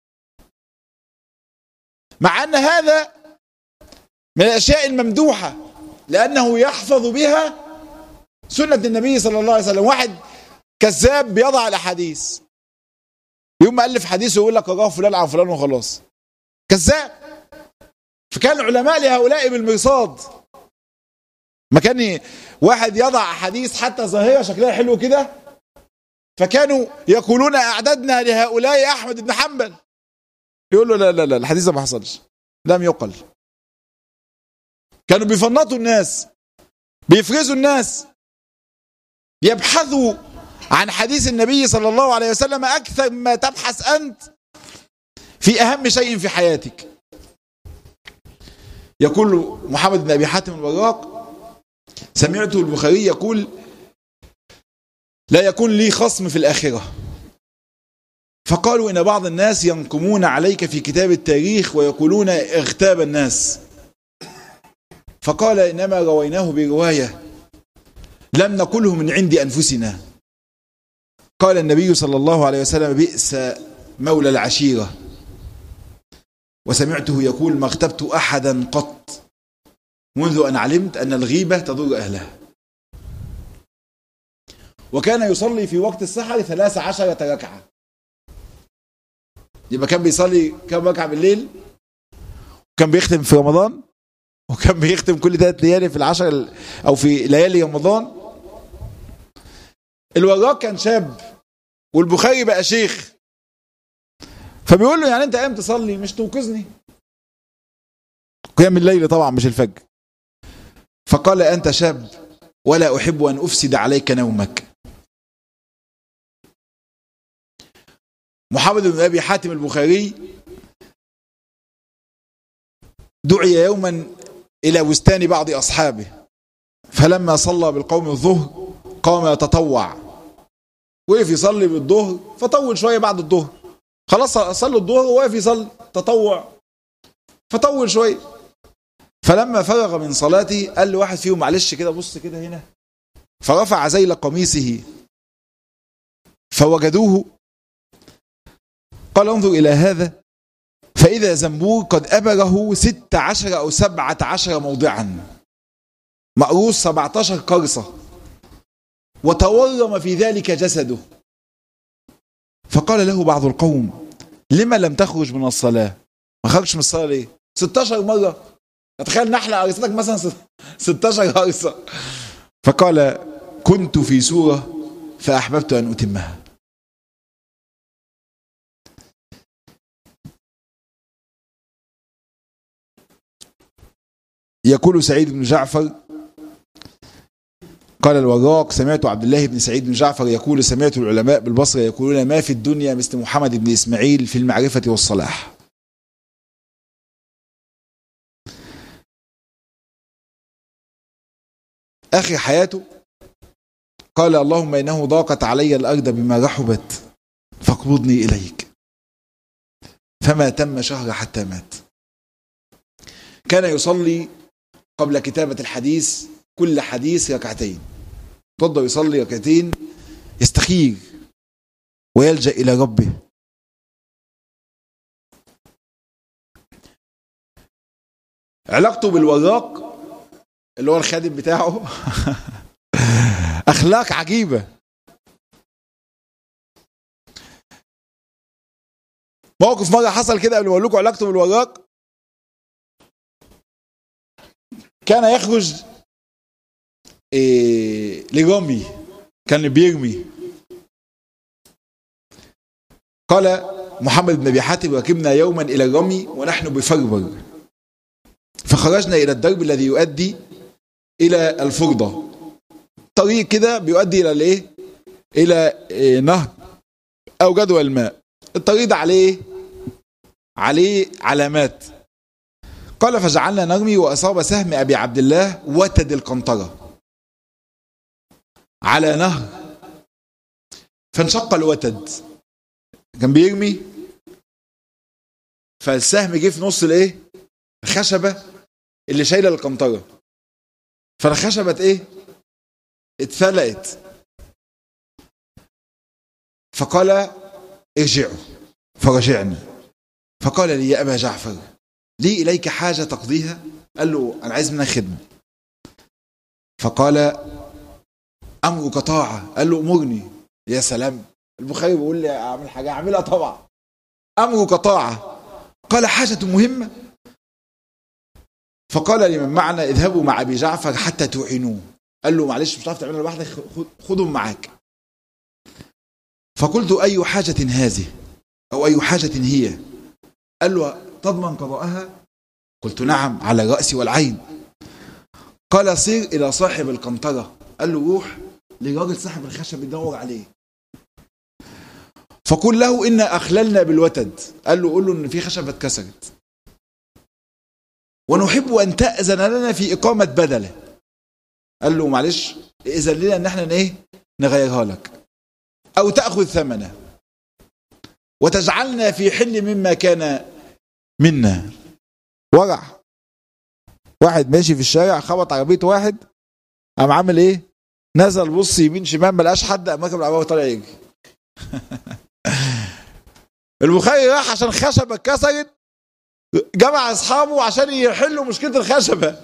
مع أن هذا من الأشياء الممدوحة لأنه يحفظ بها سنة النبي صلى الله عليه وسلم واحد كذاب بيضع الأحاديث يوم ما ألف حديث ويقول لك رواه فلان عن فلان وخلاص كذاب فكان العلماء لهؤلاء بالمرصاد ما كان واحد يضع حديث حتى ظاهرة شكلها حلو كده فكانوا يقولون أعددنا لهؤلاء أحمد بن حنبل يقول له لا لا لا الحديث ده ما حصلش لم يقل كانوا بيفنطوا الناس بيفرزوا الناس يبحثوا عن حديث النبي صلى الله عليه وسلم أكثر ما تبحث أنت في أهم شيء في حياتك يقول محمد بن أبي حاتم الوراق سمعت البخاري يقول لا يكون لي خصم في الآخرة فقالوا إن بعض الناس ينقمون عليك في كتاب التاريخ ويقولون اغتاب الناس فقال إنما رويناه برواية لم نقله من عند أنفسنا قال النبي صلى الله عليه وسلم بئس مولى العشيرة وسمعته يقول ما اغتبت أحدا قط منذ أن علمت أن الغيبة تضر أهلها وكان يصلي في وقت السحر ثلاث عشرة ركعة يبقى كان بيصلي كم ركعة بالليل وكان بيختم في رمضان وكان بيختم كل ثلاث ليالي في العشر أو في ليالي رمضان الوراق كان شاب والبخاري بقى شيخ فبيقول له يعني انت قايم تصلي مش توقظني قيام الليل طبعا مش الفجر فقال انت شاب ولا احب ان افسد عليك نومك محمد بن ابي حاتم البخاري دعي يوما الى بستان بعض اصحابه فلما صلى بالقوم الظهر قام يتطوع وقف يصلي بالظهر فطول شويه بعد الظهر خلاص صلوا الظهر وقف يصلي تطوع فطول شويه فلما فرغ من صلاته قال له واحد فيهم معلش كده بص كده هنا فرفع ذيل قميصه فوجدوه قال انظر إلى هذا فإذا زنبور قد أبره ست عشر أو سبعة عشر موضعا مقروص 17 قرصة وتورم في ذلك جسده فقال له بعض القوم لما لم تخرج من الصلاة ما خرجش من الصلاة ليه 16 مرة تخيل نحلة قرصتك مثلا 16 قرصة فقال كنت في سورة فأحببت أن أتمها يقول سعيد بن جعفر قال الوراق سمعت عبد الله بن سعيد بن جعفر يقول سمعت العلماء بالبصرة يقولون ما في الدنيا مثل محمد بن إسماعيل في المعرفة والصلاح آخر حياته قال اللهم إنه ضاقت علي الأرض بما رحبت فاقبضني إليك فما تم شهر حتى مات كان يصلي قبل كتابة الحديث كل حديث ركعتين تفضل يصلي ركعتين يستخير ويلجأ إلى ربه علاقته بالوراق اللي هو الخادم بتاعه اخلاق عجيبه موقف مره حصل كده قبل ما اقول لكم علاقته بالوراق كان يخرج إيه لرمي كان بيرمي قال محمد بن ابي حاتم ركبنا يوما الى الرمي ونحن بفربر فخرجنا الى الدرب الذي يؤدي الى الفرضه طريق كده بيؤدي الى الايه الى إيه نهر او جدول الماء الطريق ده عليه عليه علامات قال فجعلنا نرمي واصاب سهم ابي عبد الله وتد القنطره على نهر فانشق الوتد كان بيرمي فالسهم جه في نص الايه الخشبه اللي شايله القنطره فالخشبه ايه اتفلقت فقال ارجعوا فرجعنا فقال لي يا ابا جعفر لي اليك حاجه تقضيها قال له انا عايز منك خدمه فقال امرك طاعه قال له امرني يا سلام البخاري بيقول لي اعمل حاجه اعملها طبعا امرك طاعه قال حاجه مهمه فقال لمن معنا اذهبوا مع ابي جعفر حتى تعينوه قال له معلش مش هتعرف تعملها لوحدك خدهم معاك فقلت اي حاجه هذه او اي حاجه هي قال له تضمن قضاءها قلت نعم على راسي والعين قال سير الى صاحب القنطره قال له روح لراجل صاحب الخشب يدور عليه فقل له إنا أخللنا بالوتد قال له قول له إن في خشبة اتكسرت ونحب أن تأذن لنا في إقامة بدله قال له معلش إذن لنا إن احنا إيه نغيرها لك أو تأخذ ثمنه وتجعلنا في حل مما كان منا ورع واحد ماشي في الشارع خبط عربية واحد قام عامل ايه نزل بص يمين شمال ما لقاش حد قام راكب العربيه وطالع يجري البخاري راح عشان خشبه اتكسرت جمع اصحابه عشان يحلوا مشكله الخشبه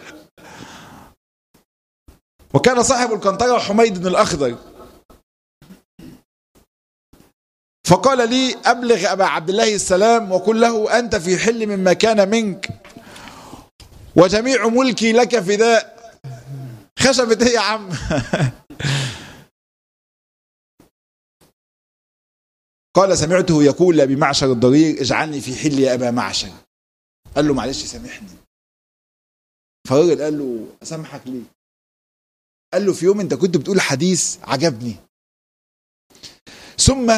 وكان صاحب القنطره حميد بن الاخضر فقال لي ابلغ ابا عبد الله السلام وقل له انت في حل مما كان منك وجميع ملكي لك فداء خشبت ايه يا عم قال سمعته يقول لابي معشر الضرير اجعلني في حل يا ابا معشر قال له معلش سامحني فالراجل قال له اسامحك ليه قال له في يوم انت كنت بتقول حديث عجبني ثم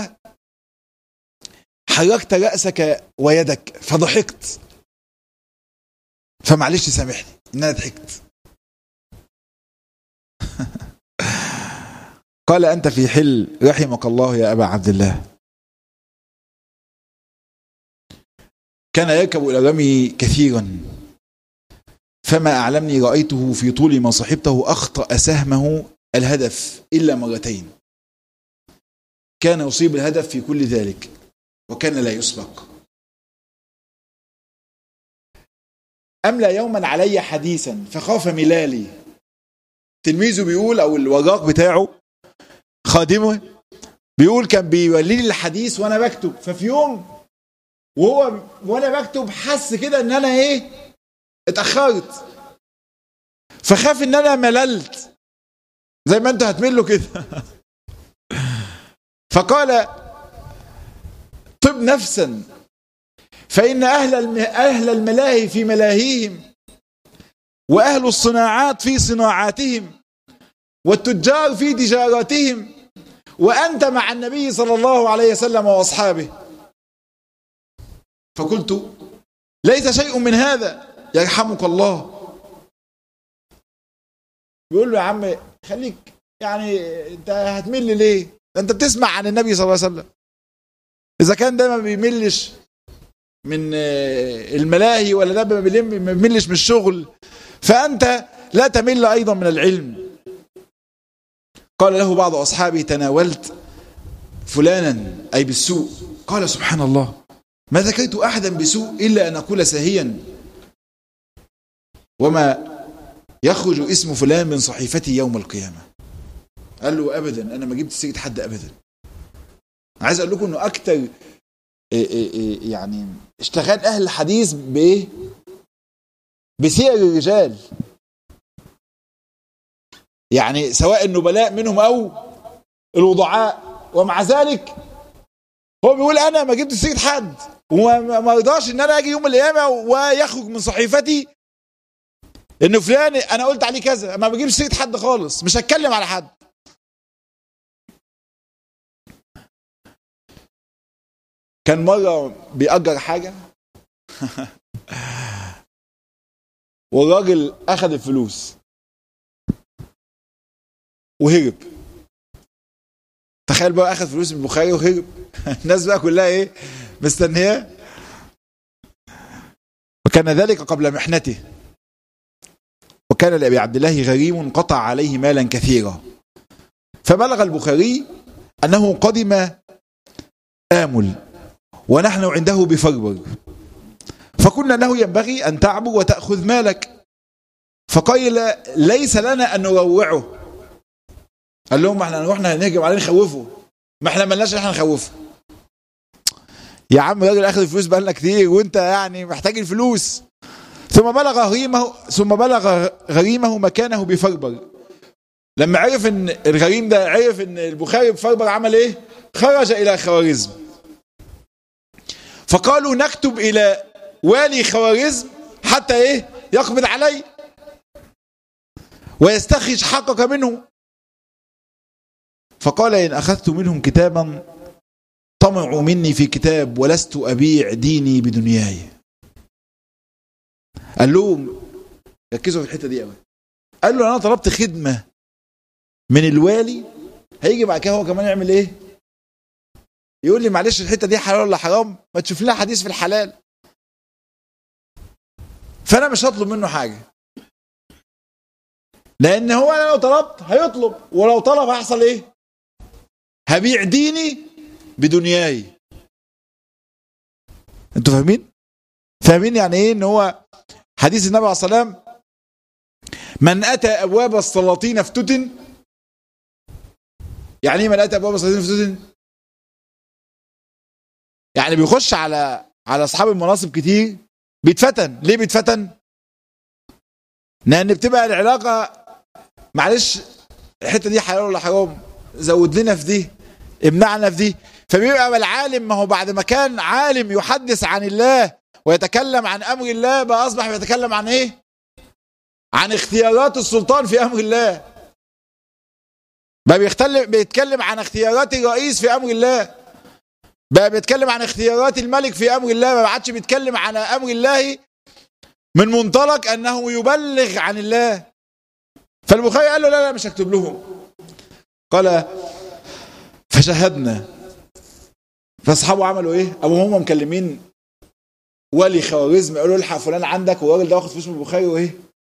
حركت راسك ويدك فضحكت فمعلش سامحني ان انا ضحكت قال أنت في حل رحمك الله يا أبا عبد الله كان يركب إلى الرمي كثيرا فما أعلمني رأيته في طول ما صحبته أخطأ سهمه الهدف إلا مرتين كان يصيب الهدف في كل ذلك وكان لا يسبق أملى يوما علي حديثا فخاف ملالي تلميذه بيقول أو الوراق بتاعه خادمه بيقول كان بيولي لي الحديث وانا بكتب ففي يوم وهو وانا بكتب حس كده ان انا ايه اتاخرت فخاف ان انا مللت زي ما انتوا هتملوا كده فقال طب نفسا فإن أهل الم... أهل الملاهي في ملاهيهم وأهل الصناعات في صناعاتهم والتجار في تجاراتهم وأنت مع النبي صلى الله عليه وسلم وأصحابه فقلت ليس شيء من هذا يرحمك الله يقول له يا عم خليك يعني انت هتمل ليه ده انت بتسمع عن النبي صلى الله عليه وسلم اذا كان ده ما بيملش من الملاهي ولا ده ما بيملش من الشغل فانت لا تمل ايضا من العلم قال له بعض اصحابه تناولت فلانا اي بالسوء قال سبحان الله ما ذكرت احدا بسوء الا ان اقول ساهيا وما يخرج اسم فلان من صحيفتي يوم القيامه قال له ابدا انا ما جبت سيره حد ابدا عايز اقول لكم انه اكتر إيه إيه إيه يعني اشتغال اهل الحديث بايه بسير الرجال يعني سواء النبلاء منهم او الوضعاء ومع ذلك هو بيقول انا ما جبت سيره حد وما رضاش ان انا اجي يوم القيامه ويخرج من صحيفتي ان فلان انا قلت عليه كذا ما بجيبش سيره حد خالص مش هتكلم على حد كان مرة بيأجر حاجة والراجل أخذ الفلوس وهرب تخيل بقى أخذ فلوس من البخاري وهرب الناس بقى كلها إيه مستنياه وكان ذلك قبل محنته وكان لأبي عبد الله غريم قطع عليه مالا كثيرا فبلغ البخاري أنه قدم آمل ونحن عنده بفربر فقلنا له ينبغي أن تعبر وتأخذ مالك فقال ليس لنا أن نروعه قال لهم احنا رحنا هنهجم عليه نخوفه ما احنا ملناش احنا نخوفه يا عم راجل اخذ الفلوس بقالنا كتير وانت يعني محتاج الفلوس ثم بلغ غريمه ثم بلغ غريمه مكانه بفربر لما عرف ان الغريم ده عرف ان البخاري بفربر عمل ايه خرج الى خوارزم فقالوا نكتب الى والي خوارزم حتى ايه يقبض علي ويستخرج حقك منه فقال ان اخذت منهم كتابا طمعوا مني في كتاب ولست ابيع ديني بدنياي قال لهم ركزوا في الحته دي قوي قال له انا طلبت خدمه من الوالي هيجي بعد كده هو كمان يعمل ايه يقول لي معلش الحته دي حلال ولا حرام ما تشوف لها حديث في الحلال فانا مش هطلب منه حاجه لان هو انا لو طلبت هيطلب ولو طلب هيحصل ايه هبيع ديني بدنياي انتوا فاهمين فاهمين يعني ايه ان هو حديث النبي عليه الصلاه والسلام من اتى ابواب السلاطين افتتن يعني ايه من اتى ابواب السلاطين افتتن يعني بيخش على على اصحاب المناصب كتير بيتفتن ليه بيتفتن لان بتبقى العلاقه معلش الحته دي حلال ولا حرام زود لنا في دي امنعنا في دي فبيبقى العالم ما هو بعد ما كان عالم يحدث عن الله ويتكلم عن امر الله بقى اصبح يتكلم عن ايه عن اختيارات السلطان في امر الله بقى بيختلف بيتكلم عن اختيارات الرئيس في امر الله بقى بيتكلم عن اختيارات الملك في امر الله ما عادش بيتكلم عن امر الله من منطلق انه يبلغ عن الله فالبخاري قال له لا لا مش هكتب لهم قال فشهدنا فاصحابه عملوا ايه ابو هم مكلمين ولي خوارزم قالوا له الحق فلان عندك والراجل ده واخد فلوس من البخاري وايه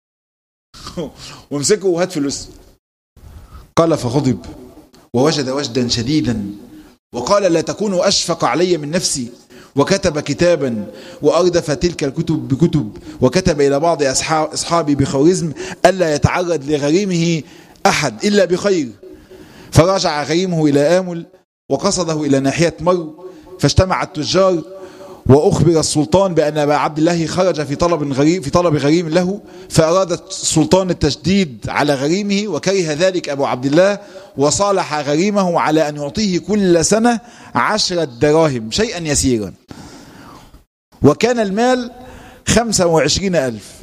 وامسكه وهات فلوس قال فغضب ووجد وجدا شديدا وقال لا تكونوا أشفق علي من نفسي وكتب كتابا وأردف تلك الكتب بكتب وكتب إلى بعض أصحابي بخوارزم ألا يتعرض لغريمه أحد إلا بخير فرجع غريمه إلى آمل وقصده إلى ناحية مر فاجتمع التجار وأخبر السلطان بأن أبا عبد الله خرج في طلب غريم في طلب غريم له فأراد السلطان التشديد على غريمه وكره ذلك أبو عبد الله وصالح غريمه على أن يعطيه كل سنة عشرة دراهم شيئا يسيرا وكان المال خمسة وعشرين ألف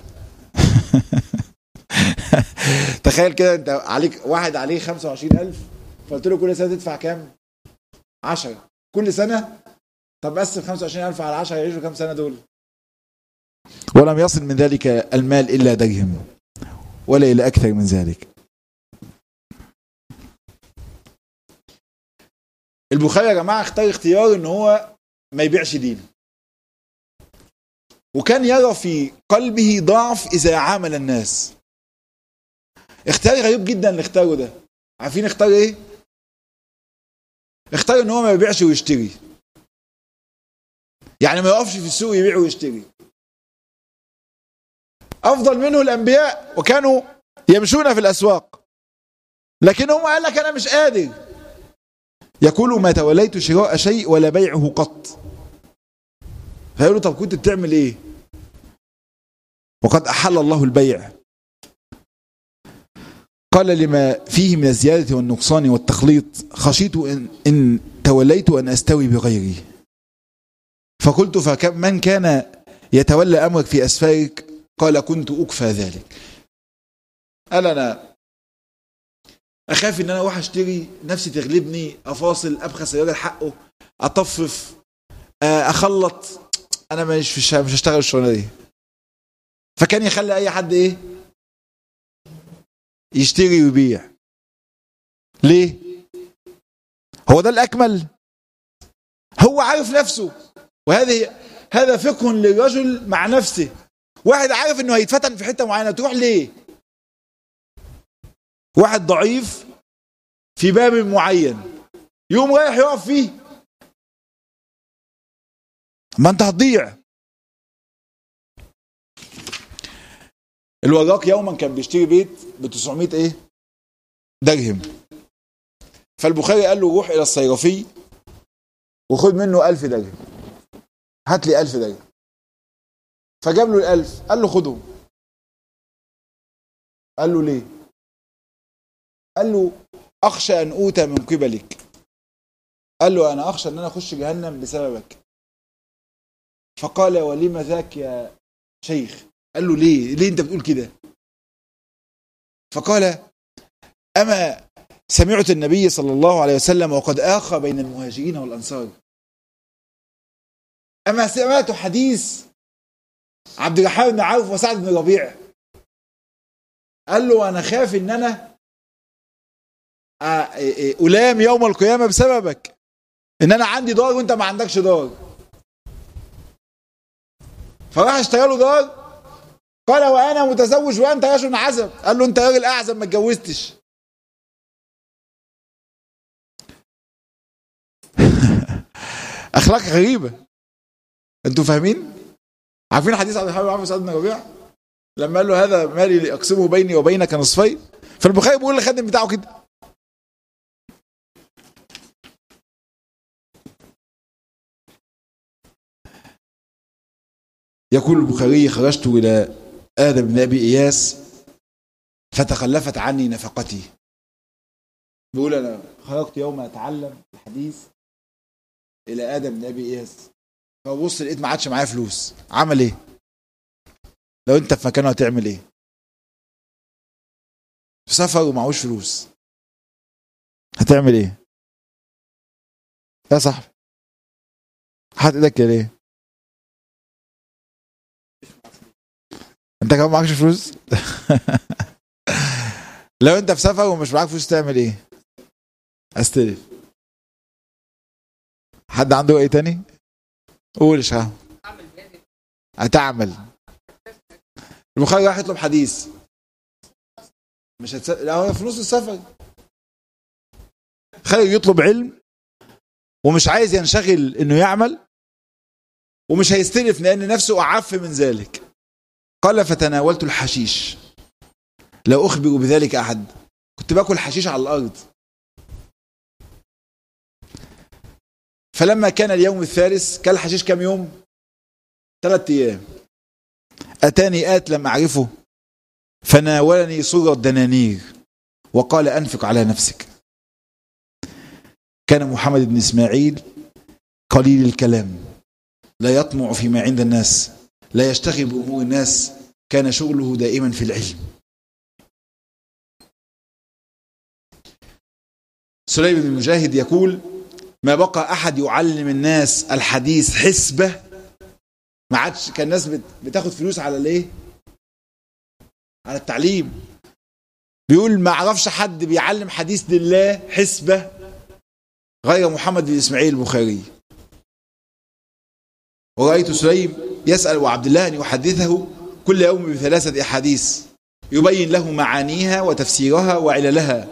تخيل كده انت عليك واحد عليه خمسة وعشرين ألف فقلت له كل سنة تدفع كام عشرة كل سنة طب قسم 25000 على 10 يعيشوا كام سنة دول ولم يصل من ذلك المال إلا درهم ولا إلى أكثر من ذلك البخاري يا جماعة اختار اختيار ان هو ما يبيعش دينه وكان يرى في قلبه ضعف إذا عامل الناس اختار غريب جدا اللي اختاره ده عارفين اختار ايه اختار ان هو ما يبيعش ويشتري يعني ما يقفش في السوق يبيع ويشتري افضل منه الانبياء وكانوا يمشون في الاسواق لكنهم قال لك انا مش قادر يقول ما توليت شراء شيء ولا بيعه قط فيقولوا طب كنت بتعمل ايه وقد احل الله البيع قال لما فيه من الزيادة والنقصان والتخليط خشيت إن, إن توليت أن أستوي بغيري فقلت فمن كان يتولى أمرك في أسفارك قال كنت أكفى ذلك قال أنا أخاف إن أنا أروح أشتري نفسي تغلبني أفاصل أبخس الراجل حقه أطفف أخلط أنا مش مش مش هشتغل الشغلانة دي فكان يخلي أي حد إيه يشتري ويبيع ليه هو ده الأكمل هو عارف نفسه وهذه هذا فقه للرجل مع نفسه واحد عارف انه هيتفتن في حته معينه تروح ليه واحد ضعيف في باب معين يوم رايح يقف فيه ما انت هتضيع الوراق يوما كان بيشتري بيت ب 900 ايه درهم فالبخاري قال له روح الى الصيرفي وخد منه 1000 درهم هات لي 1000 درهم فجاب له الألف قال له خدهم قال له ليه قال له أخشى أن أوتى من قبلك قال له أنا أخشى أن أنا أخش جهنم بسببك فقال ولم ذاك يا شيخ قال له ليه ليه أنت بتقول كده فقال أما سمعت النبي صلى الله عليه وسلم وقد آخى بين المهاجرين والأنصار أما سمعت حديث عبد الرحمن بن عوف وسعد بن ربيع قال له أنا خاف إن أنا ألام يوم القيامة بسببك إن أنا عندي دار وأنت ما عندكش دار فراح اشترى له دار قال وأنا متزوج وأنت رجل عزب قال له أنت راجل أعزب ما اتجوزتش أخلاق غريبة أنتوا فاهمين؟ عارفين حديث عبد الحميد بن سعد بن ربيع لما قال له هذا مالي لاقسمه بيني وبينك نصفين فالبخاري بيقول للخادم بتاعه كده يقول البخاري خرجت الى ادم بن ابي اياس فتخلفت عني نفقتي بيقول انا خرجت يوم اتعلم الحديث الى ادم بن ابي اياس فبص لقيت ما عادش معايا فلوس عمل ايه لو انت في مكانه هتعمل ايه في سفر ومعهوش فلوس هتعمل ايه يا صاحبي حاطط ايدك كده ليه انت كمان معكش فلوس لو انت في سفر ومش معاك فلوس تعمل ايه استلف حد عنده ايه تاني قول يا شهاب هتعمل البخاري راح يطلب حديث مش هتس... لا هو في نص السفر خارج يطلب علم ومش عايز ينشغل انه يعمل ومش هيستلف لان نفسه اعف من ذلك قال فتناولت الحشيش لا اخبر بذلك احد كنت باكل حشيش على الارض فلما كان اليوم الثالث كل حشيش كم يوم ثلاثة أيام أتاني آت لم أعرفه فناولني صورة دنانير وقال أنفق على نفسك كان محمد بن إسماعيل قليل الكلام لا يطمع فيما عند الناس لا يشتغل بأمور الناس كان شغله دائما في العلم سليم بن مجاهد يقول ما بقى أحد يعلم الناس الحديث حسبة ما عادش كان الناس بتاخد فلوس على الايه على التعليم بيقول ما اعرفش حد بيعلم حديث لله حسبة غير محمد بن اسماعيل البخاري ورأيت سليم يسأل وعبد الله أن يحدثه كل يوم بثلاثة أحاديث يبين له معانيها وتفسيرها وعللها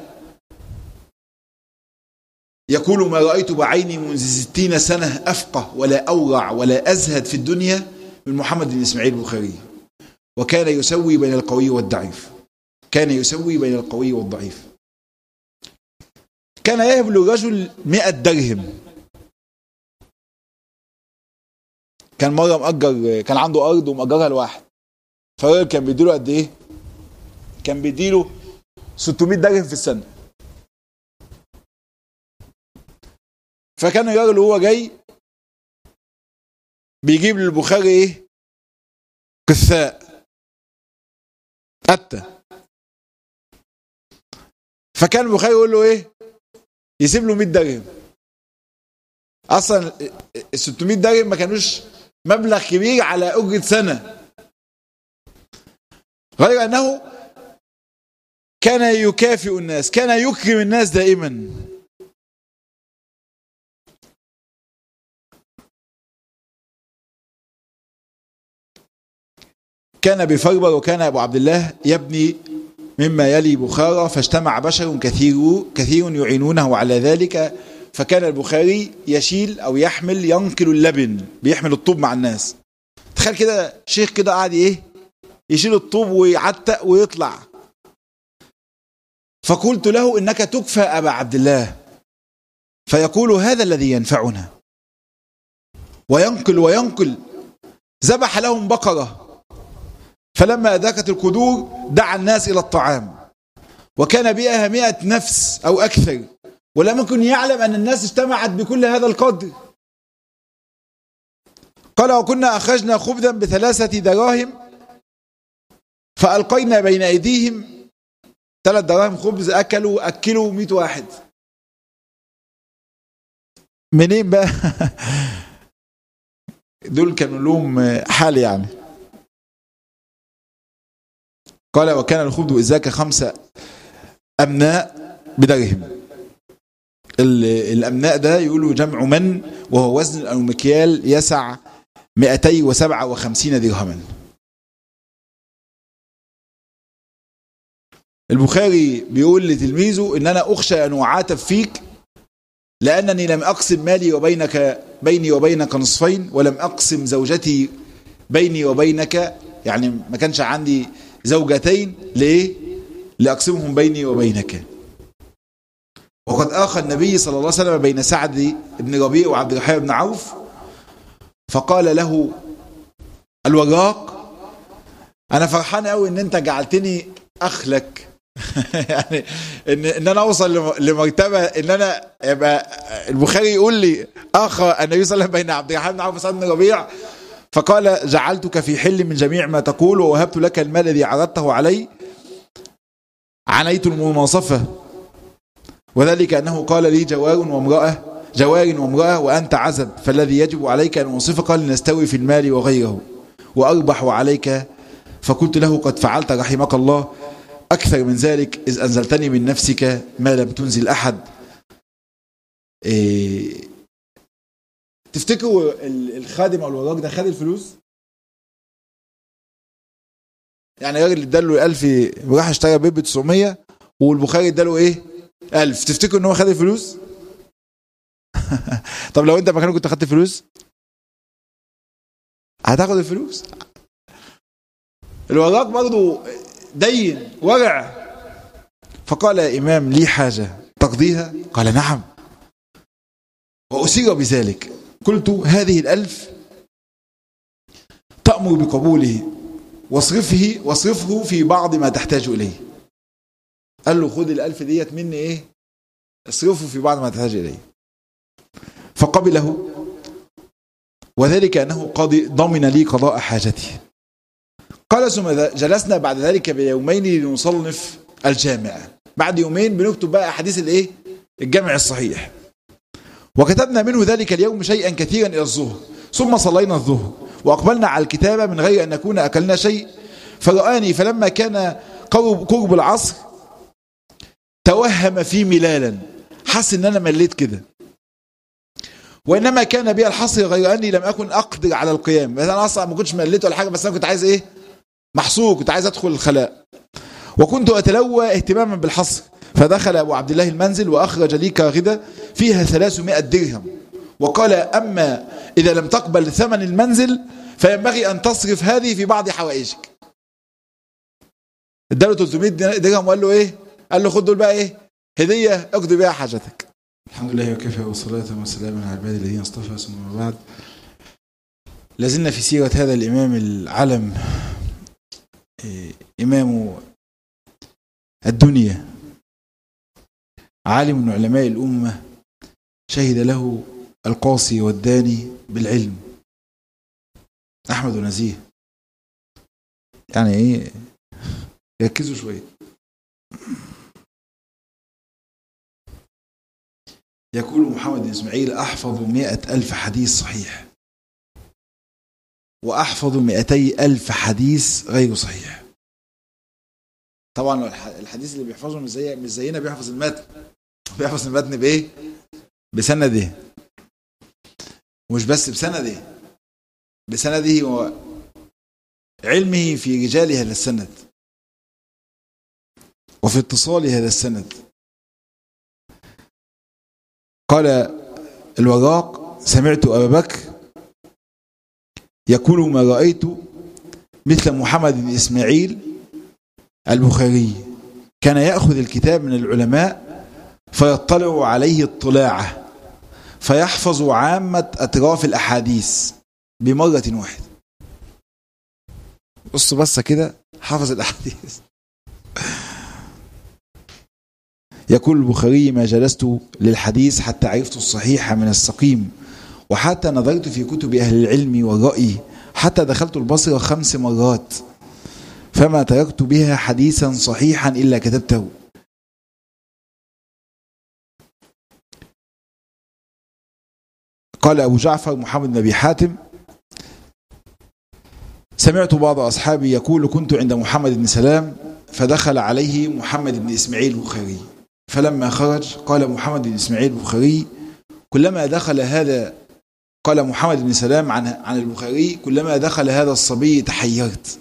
يقول ما رأيت بعيني منذ ستين سنة أفقه ولا أورع ولا أزهد في الدنيا من محمد بن إسماعيل البخاري وكان يسوي بين القوي والضعيف كان يسوي بين القوي والضعيف كان يهبل رجل مئة درهم كان مرة مأجر كان عنده أرض ومأجرها لواحد فالراجل كان بيديله قد إيه؟ كان بيديله 600 درهم في السنة فكان الراجل وهو جاي بيجيب للبخاري ايه كثاء أتى فكان البخاري يقول له ايه يسيب له 100 درهم اصلا ال 600 درهم ما كانوش مبلغ كبير على اجره سنه غير انه كان يكافئ الناس كان يكرم الناس دائما كان بفربر وكان أبو عبد الله يبني مما يلي بخارى فاجتمع بشر كثير كثير يعينونه على ذلك فكان البخاري يشيل أو يحمل ينقل اللبن بيحمل الطوب مع الناس تخيل كده شيخ كده قاعد ايه يشيل الطوب ويعتق ويطلع فقلت له انك تكفى ابا عبد الله فيقول هذا الذي ينفعنا وينقل وينقل ذبح لهم بقره فلما أداكت القدور دعا الناس إلى الطعام وكان بها مئة نفس أو أكثر ولم يكن يعلم أن الناس اجتمعت بكل هذا القدر قال وكنا أخرجنا خبزا بثلاثة دراهم فألقينا بين أيديهم ثلاث دراهم خبز أكلوا أكلوا مئة واحد منين بقى دول كانوا لهم حال يعني قال وكان الخبز إذاك خمسة أمناء بدرهم الأمناء ده يقولوا جمع من وهو وزن أو مكيال يسع 257 درهما البخاري بيقول لتلميذه ان انا اخشى ان اعاتب فيك لانني لم اقسم مالي وبينك بيني وبينك نصفين ولم اقسم زوجتي بيني وبينك يعني ما كانش عندي زوجتين ليه لأقسمهم بيني وبينك وقد آخى النبي صلى الله عليه وسلم بين سعد بن ربيع وعبد الرحمن بن عوف فقال له الوراق أنا فرحان قوي إن أنت جعلتني أخ لك يعني إن إن أنا أوصل لمرتبة إن أنا يبقى البخاري يقول لي أخ النبي صلى الله عليه وسلم بين عبد الرحمن بن عوف وسعد بن ربيع فقال جعلتك في حل من جميع ما تقول ووهبت لك المال الذي عرضته علي عنيت المناصفة وذلك أنه قال لي جوار وامرأة جوار وامرأة وأنت عزب فالذي يجب عليك أن أنصفك لنستوي في المال وغيره وأربح عليك فقلت له قد فعلت رحمك الله أكثر من ذلك إذ أنزلتني من نفسك ما لم تنزل أحد إيه تفتكروا الخادم او الوراق ده خد الفلوس يعني الراجل اداله 1000 راح اشترى بيب ب 900 والبخاري اداله ايه 1000 تفتكروا ان هو خد الفلوس طب لو انت مكانه كنت خدت الفلوس هتاخد الفلوس الوراق برضه دين ورع فقال يا امام لي حاجه تقضيها قال نعم وأسير بذلك قلت هذه الألف تأمر بقبوله واصرفه واصرفه في بعض ما تحتاج إليه قال له خد الألف ديت مني إيه اصرفه في بعض ما تحتاج إليه فقبله وذلك أنه قد ضمن لي قضاء حاجتي قال ثم جلسنا بعد ذلك بيومين لنصنف الجامع بعد يومين بنكتب بقى أحاديث الإيه الجامع الصحيح وكتبنا منه ذلك اليوم شيئا كثيرا إلى الظهر ثم صلينا الظهر وأقبلنا على الكتابة من غير أن نكون أكلنا شيء فرآني فلما كان قرب, قرب العصر توهم في ملالا حس ان انا مليت كده وانما كان بي الحصر غير اني لم اكن اقدر على القيام مثلا انا اصلا ما كنتش مليت ولا حاجه بس انا كنت عايز ايه محصور كنت عايز ادخل الخلاء وكنت اتلوى اهتماما بالحصر فدخل ابو عبد الله المنزل واخرج لي كاغده فيها 300 درهم وقال اما اذا لم تقبل ثمن المنزل فينبغي ان تصرف هذه في بعض حوائجك اداله 300 درهم وقال له ايه قال له خد دول بقى ايه هديه اقضي بيها حاجتك الحمد لله وكفى والصلاة والسلام على العباد الذين اصطفى ثم بعد لازلنا في سيرة هذا الإمام العلم إمام الدنيا عالم من علماء الأمة شهد له القاصي والداني بالعلم أحمد نزيه يعني إيه ركزوا شوية يقول محمد بن إسماعيل أحفظ مئة ألف حديث صحيح وأحفظ مئتي ألف حديث غير صحيح طبعا الحديث اللي بيحفظه مش زي مش زينا بيحفظ المتن بيحفظ المتن بايه بسنده مش بس بسنده بسنده وعلمه في رجال هذا السند وفي اتصال هذا السند قال الوراق سمعت أبا بكر يقول ما رأيت مثل محمد بن إسماعيل البخاري كان يأخذ الكتاب من العلماء فيطلع عليه اطلاعه فيحفظ عامة أطراف الأحاديث بمرة واحدة بص بس كده حفظ الأحاديث يقول البخاري ما جلست للحديث حتى عرفت الصحيح من السقيم وحتى نظرت في كتب أهل العلم والرأي حتى دخلت البصرة خمس مرات فما تركت بها حديثا صحيحا إلا كتبته قال أبو جعفر محمد بن أبي حاتم سمعت بعض أصحابي يقول كنت عند محمد بن سلام فدخل عليه محمد بن إسماعيل البخاري فلما خرج قال محمد بن إسماعيل البخاري كلما دخل هذا قال محمد بن سلام عن عن البخاري كلما دخل هذا الصبي تحيرت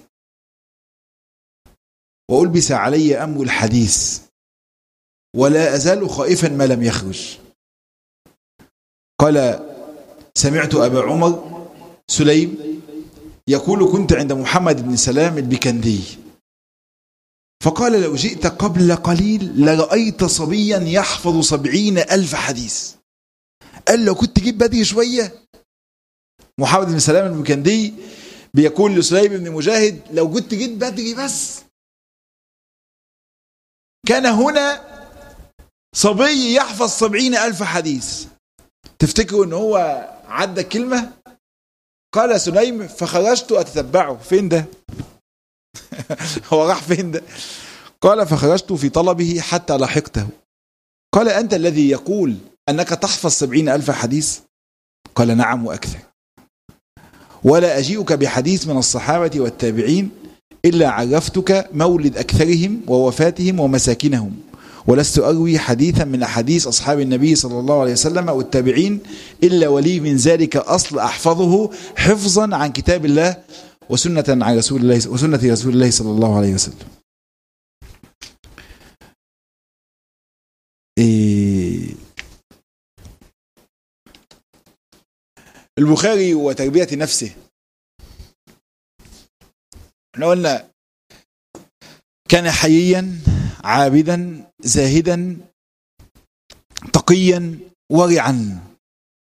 وألبس علي أمر الحديث ولا أزال خائفا ما لم يخرج قال سمعت أبا عمر سليم يقول كنت عند محمد بن سلام البكندي فقال لو جئت قبل قليل لرأيت صبيا يحفظ سبعين ألف حديث قال لو كنت جيت بدري شوية محمد بن سلام المكندي بيقول لسليم بن مجاهد لو كنت جيت بدري بس كان هنا صبي يحفظ سبعين ألف حديث تفتكروا ان هو عدى كلمة قال سليم فخرجت أتتبعه فين ده هو راح فين ده قال فخرجت في طلبه حتى لحقته قال أنت الذي يقول أنك تحفظ سبعين ألف حديث قال نعم وأكثر ولا أجيئك بحديث من الصحابة والتابعين إلا عرفتك مولد أكثرهم ووفاتهم ومساكنهم ولست أروي حديثا من أحاديث أصحاب النبي صلى الله عليه وسلم والتابعين إلا ولي من ذلك أصل أحفظه حفظا عن كتاب الله وسنة عن رسول الله وسنة رسول الله صلى الله عليه وسلم إيه البخاري وتربية نفسه احنا قلنا كان حييا عابدا زاهدا تقيا ورعا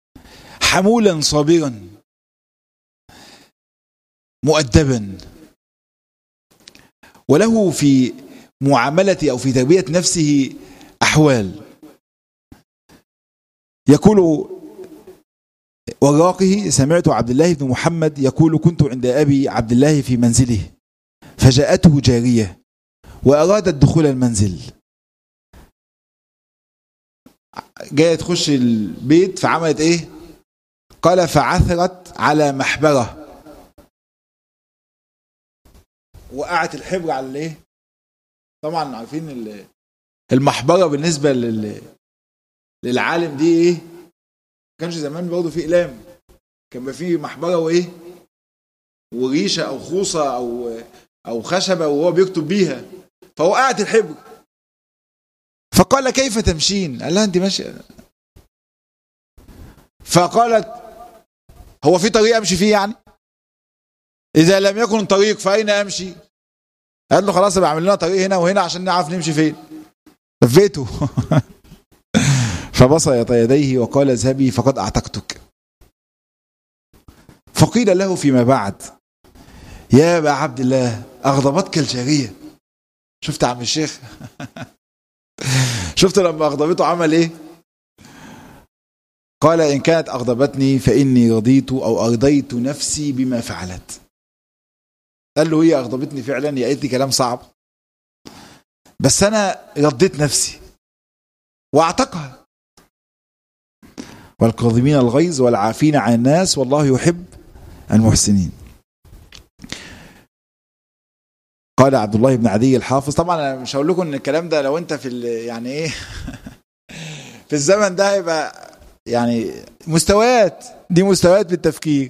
حمولا صابرا مؤدبا وله في معاملة أو في تربية نفسه أحوال يقول وراقه سمعت عبد الله بن محمد يقول كنت عند أبي عبد الله في منزله فجاءته جارية وأرادت دخول المنزل جاية تخش البيت فعملت ايه قال فعثرت على محبرة وقعت الحبر على الايه طبعا عارفين المحبرة بالنسبة لل... للعالم دي ايه كانش زمان برضه في اقلام كان فيه محبرة وايه وريشة او خوصة او او خشبة وهو بيكتب بيها فوقعت الحبر فقال كيف تمشين قال لها انت ماشيه فقالت هو في طريق امشي فيه يعني اذا لم يكن طريق فاين امشي قال له خلاص بعمل لنا طريق هنا وهنا عشان نعرف نمشي فين لفيته فبسط يديه وقال اذهبي فقد اعتقتك فقيل له فيما بعد يا ابا عبد الله اغضبتك الجاريه شفت عم الشيخ شفت لما اغضبته عمل ايه قال ان كانت اغضبتني فاني رضيت او ارضيت نفسي بما فعلت قال له هي اغضبتني فعلا هي قالت لي كلام صعب بس انا رضيت نفسي واعتقها والكاظمين الغيظ والعافين عن الناس والله يحب المحسنين قال عبد الله بن عدي الحافظ طبعا انا مش هقول لكم ان الكلام ده لو انت في يعني ايه في الزمن ده هيبقى يعني مستويات دي مستويات بالتفكير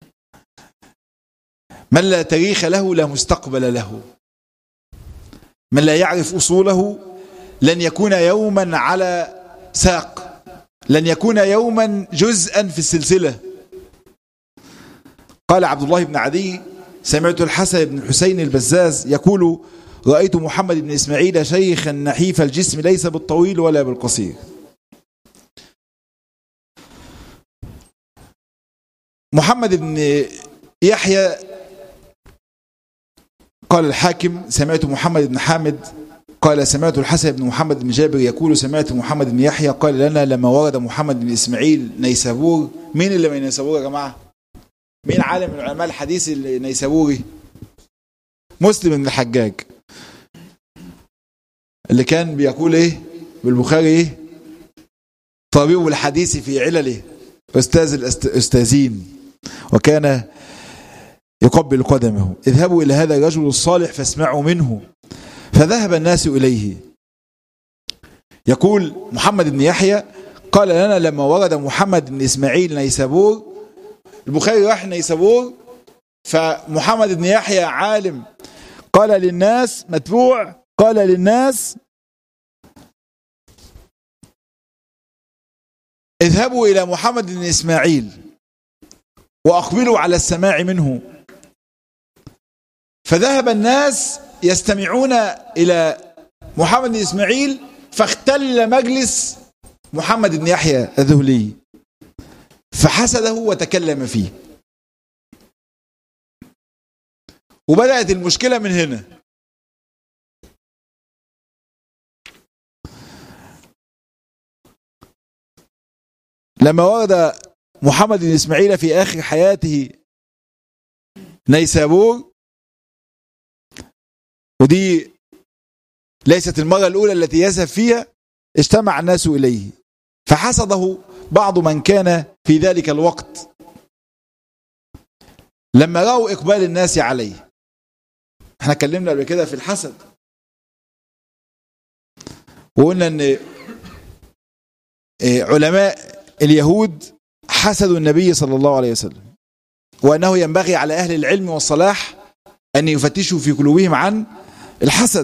من لا تاريخ له لا مستقبل له من لا يعرف اصوله لن يكون يوما على ساق لن يكون يوما جزءا في السلسله قال عبد الله بن عدي سمعت الحسن بن حسين البزاز يقول رأيت محمد بن إسماعيل شيخا نحيف الجسم ليس بالطويل ولا بالقصير محمد بن يحيى قال الحاكم سمعت محمد بن حامد قال سمعت الحسن بن محمد بن جابر يقول سمعت محمد بن يحيى قال لنا لما ورد محمد بن إسماعيل نيسابور مين اللي من نيسابور يا جماعه مين عالم من علماء الحديث النيسابوري مسلم بن الحجاج اللي كان بيقول ايه بالبخاري ايه طبيب الحديث في علله استاذ الاستاذين وكان يقبل قدمه اذهبوا الى هذا الرجل الصالح فاسمعوا منه فذهب الناس اليه يقول محمد بن يحيى قال لنا لما ورد محمد بن اسماعيل نيسابور البخاري راح نيسابور فمحمد بن يحيى عالم قال للناس متبوع قال للناس اذهبوا إلى محمد بن إسماعيل وأقبلوا على السماع منه فذهب الناس يستمعون إلى محمد بن إسماعيل فاختل مجلس محمد بن يحيى الذهلي فحسده وتكلم فيه وبدأت المشكلة من هنا لما ورد محمد بن إسماعيل في آخر حياته نيسابور ودي ليست المرة الأولى التي يذهب فيها اجتمع الناس إليه فحسده بعض من كان في ذلك الوقت لما رأوا إقبال الناس عليه احنا اتكلمنا قبل كده في الحسد وقلنا ان علماء اليهود حسدوا النبي صلى الله عليه وسلم وانه ينبغي على اهل العلم والصلاح ان يفتشوا في قلوبهم عن الحسد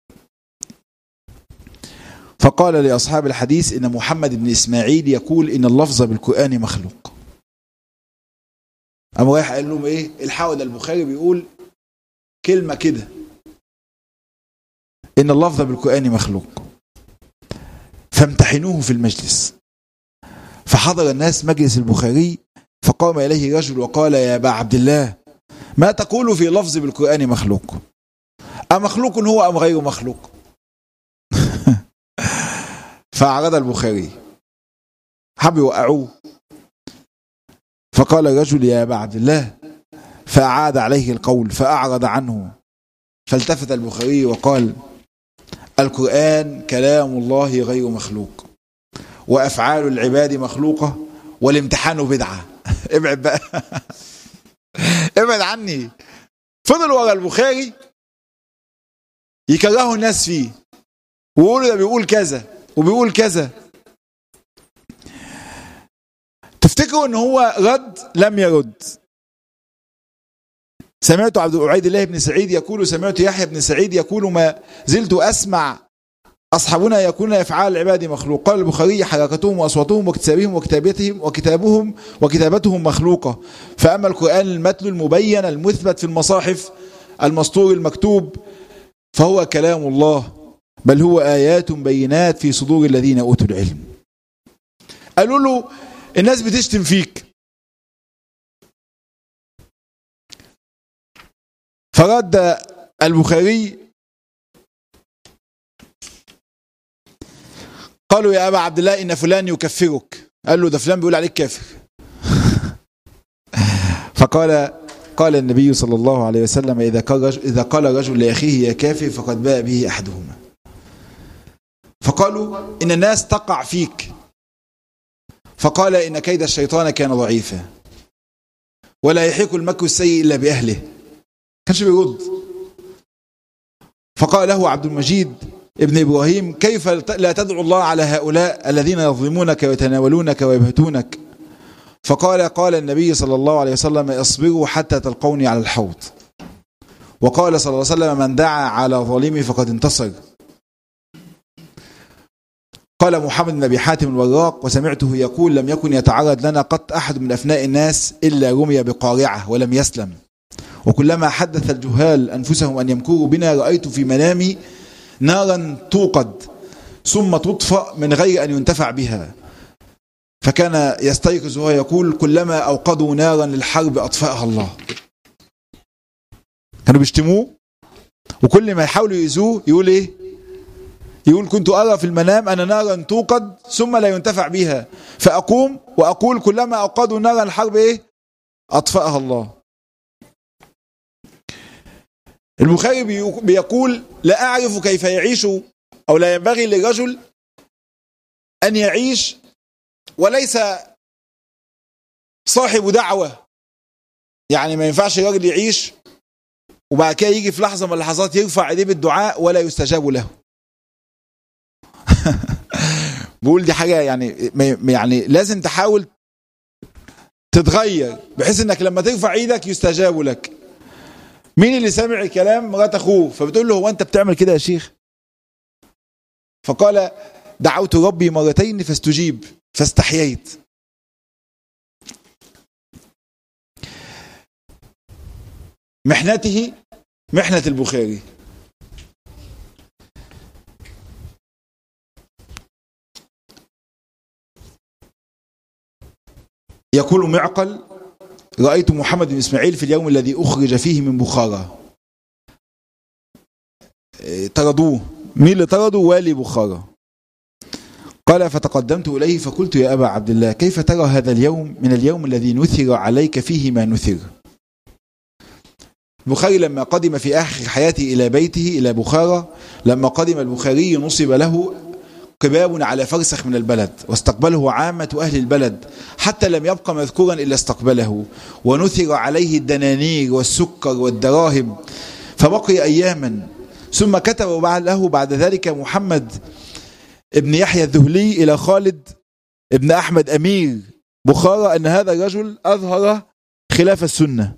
فقال لاصحاب الحديث ان محمد بن اسماعيل يقول ان اللفظ بالقران مخلوق قام رايح قال لهم ايه الحقوا ده البخاري بيقول كلمه كده ان اللفظ بالقران مخلوق فامتحنوه في المجلس فحضر الناس مجلس البخاري فقام إليه رجل وقال يا أبا عبد الله ما تقول في لفظ بالقرآن مخلوق أمخلوق هو أم غير مخلوق فأعرض البخاري حب يوقعوه فقال الرجل يا أبا عبد الله فأعاد عليه القول فأعرض عنه فالتفت البخاري وقال القرآن كلام الله غير مخلوق وأفعال العباد مخلوقة والامتحان بدعة ابعد بقى ابعد عني فضل ورا البخاري يكرهوا الناس فيه ويقولوا ده بيقول كذا وبيقول كذا تفتكروا ان هو رد لم يرد سمعت عبد عبيد الله بن سعيد يقول سمعت يحيى بن سعيد يقول ما زلت اسمع اصحابنا يقولون افعال العباد مخلوق قال البخاري حركتهم واصواتهم وكتابهم وكتابتهم وكتابهم وكتابتهم مخلوقه فاما القران المتلو المبين المثبت في المصاحف المسطور المكتوب فهو كلام الله بل هو ايات بينات في صدور الذين اوتوا العلم قالوا له الناس بتشتم فيك فرد البخاري قالوا يا أبا عبد الله إن فلان يكفرك قال له ده فلان بيقول عليك كافر فقال قال النبي صلى الله عليه وسلم إذا قال رجل, إذا قال رجل لأخيه يا كافر فقد باء به أحدهما فقالوا إن الناس تقع فيك فقال إن كيد الشيطان كان ضعيفا ولا يحيق المكر السيء إلا بأهله كانش بيرد فقال له عبد المجيد ابن إبراهيم كيف لا تدعو الله على هؤلاء الذين يظلمونك ويتناولونك ويبهتونك فقال قال النبي صلى الله عليه وسلم اصبروا حتى تلقوني على الحوض وقال صلى الله عليه وسلم من دعا على ظالمه فقد انتصر قال محمد بن ابي حاتم الوراق وسمعته يقول لم يكن يتعرض لنا قط احد من افناء الناس الا رمي بقارعه ولم يسلم وكلما حدث الجهال انفسهم ان يمكروا بنا رايت في منامي نارا توقد ثم تطفأ من غير ان ينتفع بها فكان يستيقظ وهو يقول كلما اوقدوا نارا للحرب اطفاها الله كانوا بيشتموه وكل ما يحاولوا يؤذوه يقول ايه يقول كنت أرى في المنام أن نارا توقد ثم لا ينتفع بها فأقوم وأقول كلما أوقدوا نارا الحرب إيه أطفأها الله البخاري بيقول لا أعرف كيف يعيش أو لا ينبغي للرجل أن يعيش وليس صاحب دعوة يعني ما ينفعش الراجل يعيش وبعد كده يجي في لحظة من اللحظات يرفع ايديه بالدعاء ولا يستجاب له بقول دي حاجه يعني يعني لازم تحاول تتغير بحيث انك لما ترفع ايدك يستجاب لك مين اللي سامع الكلام مرات اخوه فبتقول له هو انت بتعمل كده يا شيخ فقال دعوت ربي مرتين فاستجيب فاستحييت محنته محنة البخاري يقول معقل رأيت محمد بن إسماعيل في اليوم الذي أخرج فيه من بخارى طردوه مين اللي طرده والي بخارى قال فتقدمت إليه فقلت يا أبا عبد الله كيف ترى هذا اليوم من اليوم الذي نثر عليك فيه ما نثر البخاري لما قدم في آخر حياته إلى بيته إلى بخارى لما قدم البخاري نصب له قباب على فرسخ من البلد واستقبله عامة أهل البلد حتى لم يبقى مذكورا إلا استقبله ونثر عليه الدنانير والسكر والدراهم فبقي أياما ثم كتب له بعد ذلك محمد ابن يحيى الذهلي إلى خالد ابن أحمد أمير بخارى أن هذا الرجل أظهر خلاف السنة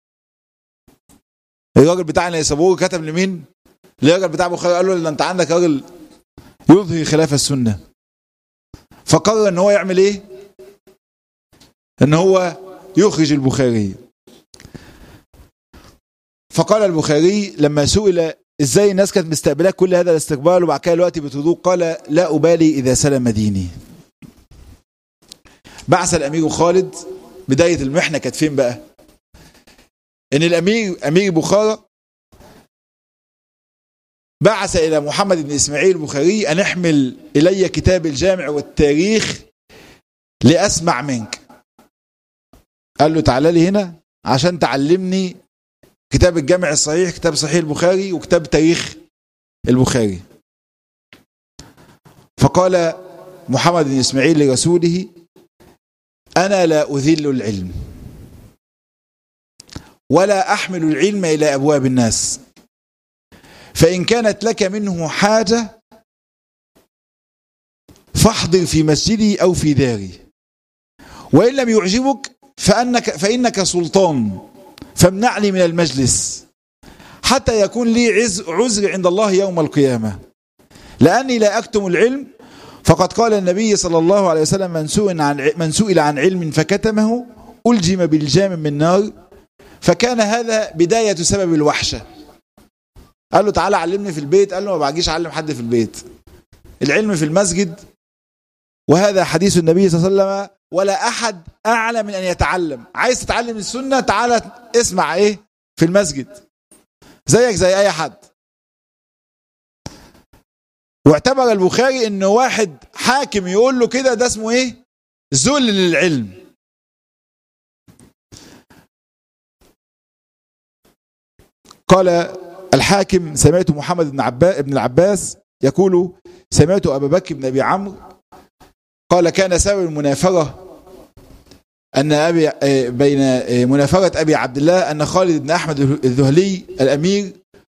الراجل بتاعنا يسابور كتب لمين؟ الراجل بتاع بخارى قال له انت عندك راجل يظهر خلاف السنة فقرر ان هو يعمل ايه ان هو يخرج البخاري فقال البخاري لما سئل ازاي الناس كانت مستقبلاه كل هذا الاستقبال وبعد كده الوقت بتذوق قال لا ابالي اذا سلم ديني بعث الامير خالد بداية المحنة كانت فين بقى ان الامير امير بخارى بعث الى محمد بن اسماعيل البخاري ان احمل الي كتاب الجامع والتاريخ لاسمع منك قال له تعالى لي هنا عشان تعلمني كتاب الجامع الصحيح كتاب صحيح البخاري وكتاب تاريخ البخاري فقال محمد بن اسماعيل لرسوله انا لا اذل العلم ولا احمل العلم الى ابواب الناس فان كانت لك منه حاجه فاحضر في مسجدي او في داري وان لم يعجبك فانك فانك سلطان فامنعني من المجلس حتى يكون لي عذر عند الله يوم القيامه لاني لا اكتم العلم فقد قال النبي صلى الله عليه وسلم من سئل عن من سئل عن علم فكتمه ألجم بالجام من نار فكان هذا بداية سبب الوحشة قال له تعالى علمني في البيت قال له ما بجيش أعلم حد في البيت العلم في المسجد وهذا حديث النبي صلى الله عليه وسلم ولا أحد أعلى من أن يتعلم عايز تتعلم السنة تعالى اسمع إيه في المسجد زيك زي أي حد واعتبر البخاري ان واحد حاكم يقول له كده ده اسمه ايه ذل للعلم قال الحاكم سمعت محمد بن عباس ابن العباس يقول سمعت ابا بكر بن ابي عمرو قال كان سبب المنافره ان ابي بين منافره ابي عبد الله ان خالد بن احمد الذهلي الامير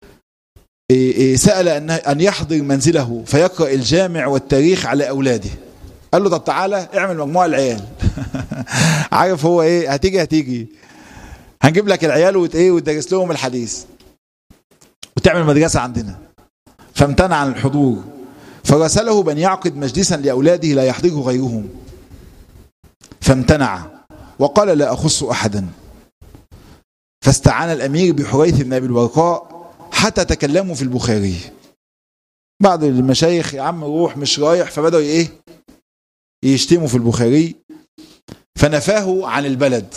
سأل أن أن يحضر منزله فيقرأ الجامع والتاريخ على أولاده قال له طب تعالى اعمل مجموعة العيال عارف هو ايه هتيجي هتيجي هنجيب لك العيال وت ايه وتدرس لهم الحديث وتعمل مدرسة عندنا فامتنع عن الحضور فرسله بن يعقد مجلسا لأولاده لا يحضره غيرهم فامتنع وقال لا أخص أحدا فاستعان الأمير بحريث بن أبي الورقاء حتى تكلموا في البخاري بعض المشايخ يا عم روح مش رايح فبدأوا ايه يشتموا في البخاري فنفاه عن البلد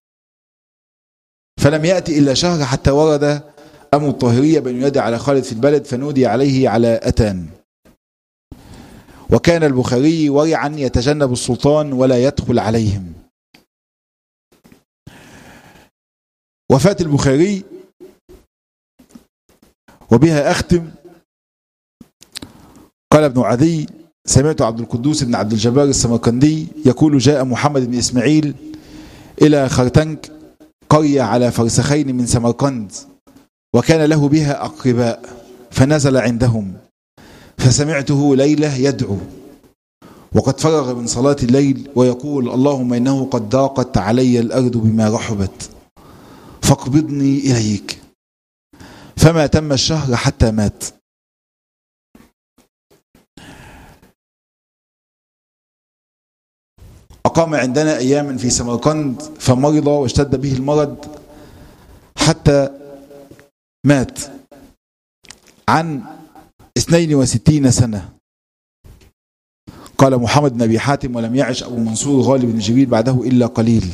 فلم يأتي إلا شهر حتى ورد أم الطاهرية بن ينادي على خالد في البلد فنودي عليه على أتان وكان البخاري ورعا يتجنب السلطان ولا يدخل عليهم وفاة البخاري وبها أختم قال ابن عدي سمعت عبد القدوس بن عبد الجبار السمرقندي يقول جاء محمد بن إسماعيل إلى خرتنك قرية على فرسخين من سمرقند وكان له بها أقرباء فنزل عندهم فسمعته ليلة يدعو وقد فرغ من صلاة الليل ويقول اللهم إنه قد ضاقت علي الأرض بما رحبت فاقبضني إليك فما تم الشهر حتى مات أقام عندنا أياما في سمرقند فمرض واشتد به المرض حتى مات عن 62 سنة قال محمد بن أبي حاتم ولم يعش أبو منصور غالب بن جبريل بعده إلا قليل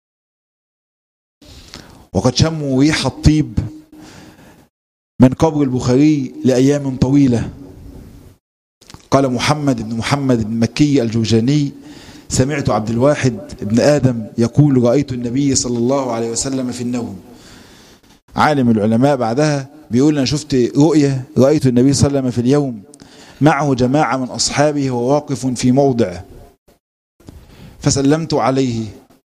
وقد شموا ريح الطيب من قبر البخاري لأيام طويلة قال محمد بن محمد بن مكي الجوجاني سمعت عبد الواحد بن آدم يقول رأيت النبي صلى الله عليه وسلم في النوم عالم العلماء بعدها بيقول أنا شفت رؤية رأيت النبي صلى الله عليه وسلم في اليوم معه جماعة من أصحابه وهو واقف في موضع فسلمت عليه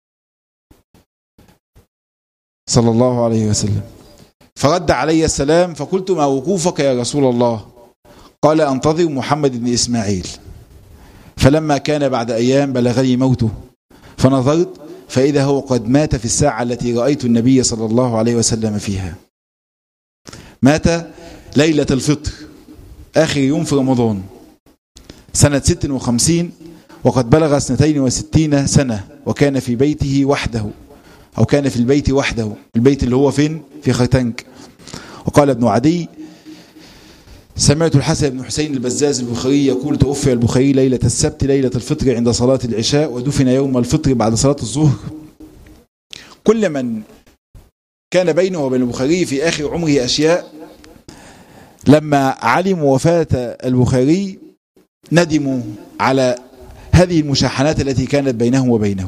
صلى الله عليه وسلم فرد علي السلام فقلت ما وقوفك يا رسول الله قال انتظر محمد بن إسماعيل فلما كان بعد أيام بلغني موته فنظرت فإذا هو قد مات في الساعة التي رأيت النبي صلى الله عليه وسلم فيها مات ليلة الفطر آخر يوم في رمضان سنة 56 وقد بلغ 62 سنة وكان في بيته وحده أو كان في البيت وحده البيت اللي هو فين في ختنك وقال ابن عدي سمعت الحسن بن حسين البزاز البخاري يقول توفي البخاري ليلة السبت ليلة الفطر عند صلاة العشاء ودفن يوم الفطر بعد صلاة الظهر كل من كان بينه وبين البخاري في آخر عمره أشياء لما علموا وفاة البخاري ندموا على هذه المشاحنات التي كانت بينهم وبينه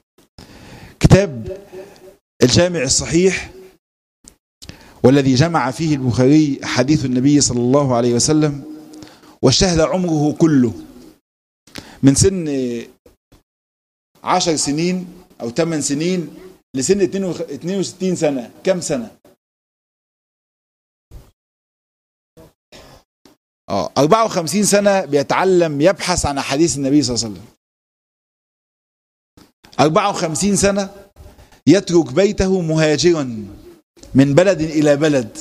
كتاب الجامع الصحيح والذي جمع فيه البخاري حديث النبي صلى الله عليه وسلم واجتهد عمره كله من سن عشر سنين أو ثمان سنين لسن 62 سنة كم سنة اه 54 سنة بيتعلم يبحث عن أحاديث النبي صلى الله عليه وسلم 54 سنة يترك بيته مهاجرا من بلد إلى بلد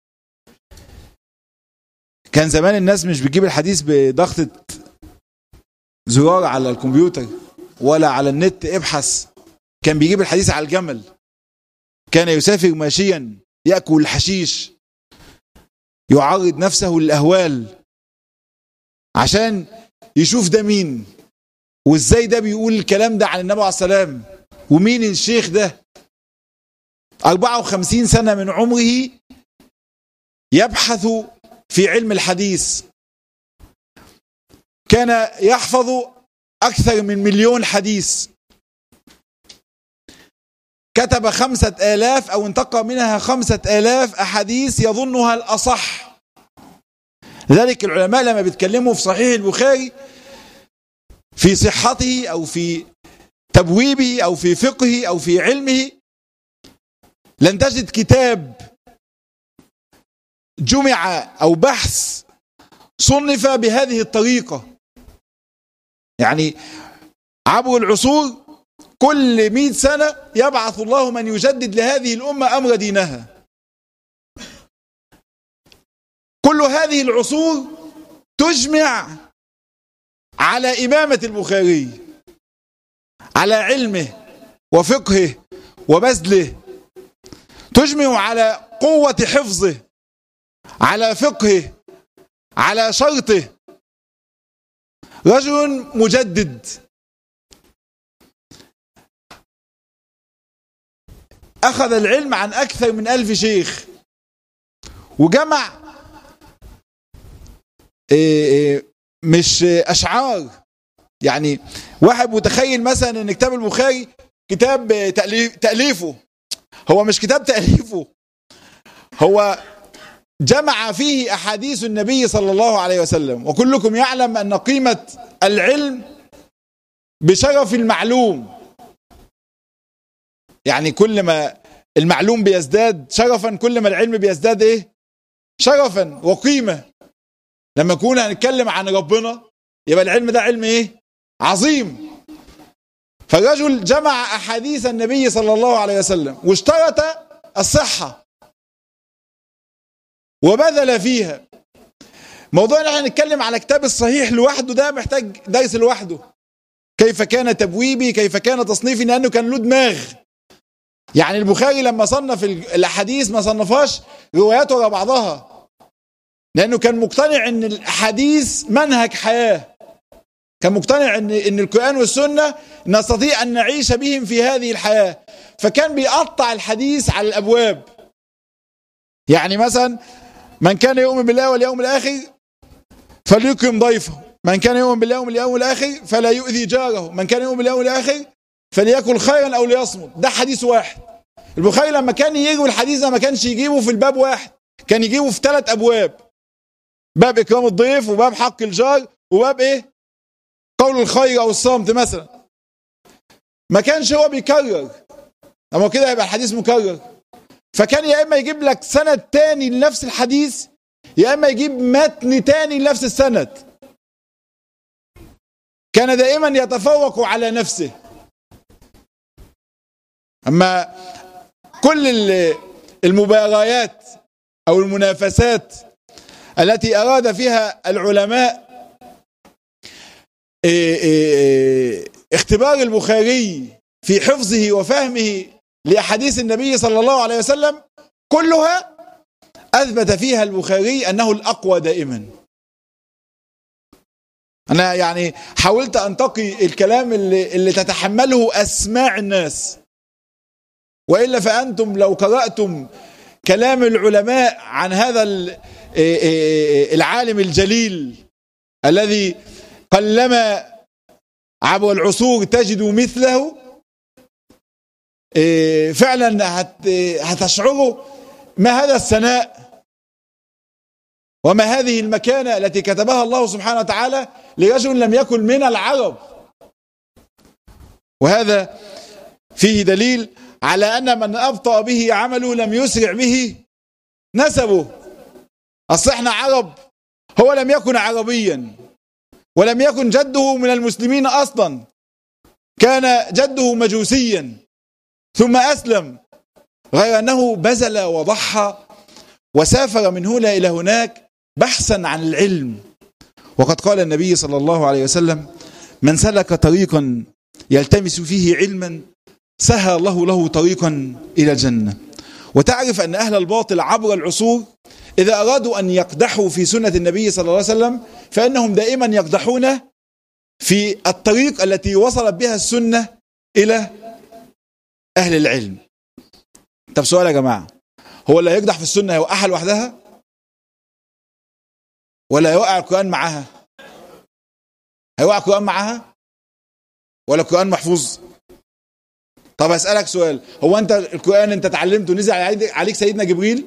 كان زمان الناس مش بتجيب الحديث بضغطة زرار على الكمبيوتر ولا على النت ابحث كان بيجيب الحديث على الجمل كان يسافر ماشيا يأكل الحشيش يعرض نفسه للأهوال عشان يشوف ده مين وازاي ده بيقول الكلام ده عن النبي عليه السلام ومين الشيخ ده 54 سنة من عمره يبحث في علم الحديث كان يحفظ أكثر من مليون حديث كتب خمسة آلاف أو انتقى منها خمسة آلاف أحاديث يظنها الأصح لذلك العلماء لما بيتكلموا في صحيح البخاري في صحته أو في تبويبه أو في فقهه أو في علمه لن تجد كتاب جمع أو بحث صنف بهذه الطريقة يعني عبر العصور كل مئة سنة يبعث الله من يجدد لهذه الأمة أمر دينها كل هذه العصور تجمع على إمامة البخاري على علمه وفقهه وبذله تجمع على قوة حفظه على فقهه على شرطه رجل مجدد أخذ العلم عن أكثر من ألف شيخ وجمع مش أشعار يعني واحد متخيل مثلا ان كتاب البخاري كتاب تأليف تأليفه هو مش كتاب تأليفه هو جمع فيه أحاديث النبي صلى الله عليه وسلم وكلكم يعلم أن قيمة العلم بشرف المعلوم يعني كل ما المعلوم بيزداد شرفا كل ما العلم بيزداد ايه شرفا وقيمة لما كنا هنتكلم عن ربنا يبقى العلم ده علم ايه عظيم فالرجل جمع أحاديث النبي صلى الله عليه وسلم واشترط الصحة وبذل فيها موضوع ان احنا نتكلم على كتاب الصحيح لوحده ده محتاج درس لوحده كيف كان تبويبي كيف كان تصنيفي لانه كان له دماغ يعني البخاري لما صنف الاحاديث ما صنفهاش رواياته ورا بعضها لانه كان مقتنع ان الاحاديث منهج حياه كان مقتنع ان ان القران والسنه نستطيع ان نعيش بهم في هذه الحياه فكان بيقطع الحديث على الابواب يعني مثلا من كان يؤمن بالله واليوم الاخر فليكرم ضيفه من كان يؤمن بالله واليوم الاخر فلا يؤذي جاره من كان يؤمن باليوم الاخر فليأكل خيرا او ليصمت ده حديث واحد البخاري لما كان يجيب الحديث ده ما كانش يجيبه في الباب واحد كان يجيبه في ثلاث ابواب باب اكرام الضيف وباب حق الجار وباب ايه قول الخير او الصمت مثلا ما كانش هو بيكرر اما كده يبقى الحديث مكرر فكان يا اما يجيب لك سند تاني لنفس الحديث يا اما يجيب متن تاني لنفس السند كان دائما يتفوق على نفسه اما كل المباريات او المنافسات التي اراد فيها العلماء اختبار البخاري في حفظه وفهمه لأحاديث النبي صلى الله عليه وسلم كلها أثبت فيها البخاري أنه الأقوى دائما أنا يعني حاولت أنتقي الكلام اللي, اللي تتحمله أسماع الناس وإلا فأنتم لو قرأتم كلام العلماء عن هذا العالم الجليل الذي قلما عبر العصور تجد مثله فعلا هتشعروا ما هذا الثناء وما هذه المكانة التي كتبها الله سبحانه وتعالى لرجل لم يكن من العرب وهذا فيه دليل على أن من أبطأ به عمله لم يسرع به نسبه أصل احنا عرب هو لم يكن عربيا ولم يكن جده من المسلمين أصلا كان جده مجوسيا ثم أسلم غير أنه بذل وضحى وسافر من هنا إلى هناك بحثا عن العلم وقد قال النبي صلى الله عليه وسلم من سلك طريقا يلتمس فيه علما سهل الله له طريقا إلى الجنة وتعرف أن أهل الباطل عبر العصور إذا أرادوا أن يقدحوا في سنة النبي صلى الله عليه وسلم فإنهم دائما يقدحون في الطريق التي وصلت بها السنة إلى أهل العلم طب سؤال يا جماعة هو اللي هيقدح في السنة هيوقعها لوحدها ولا هيوقع القرآن معاها هيوقع القرآن معاها ولا القرآن محفوظ طب أسألك سؤال هو أنت القرآن أنت اتعلمته نزل عليك سيدنا جبريل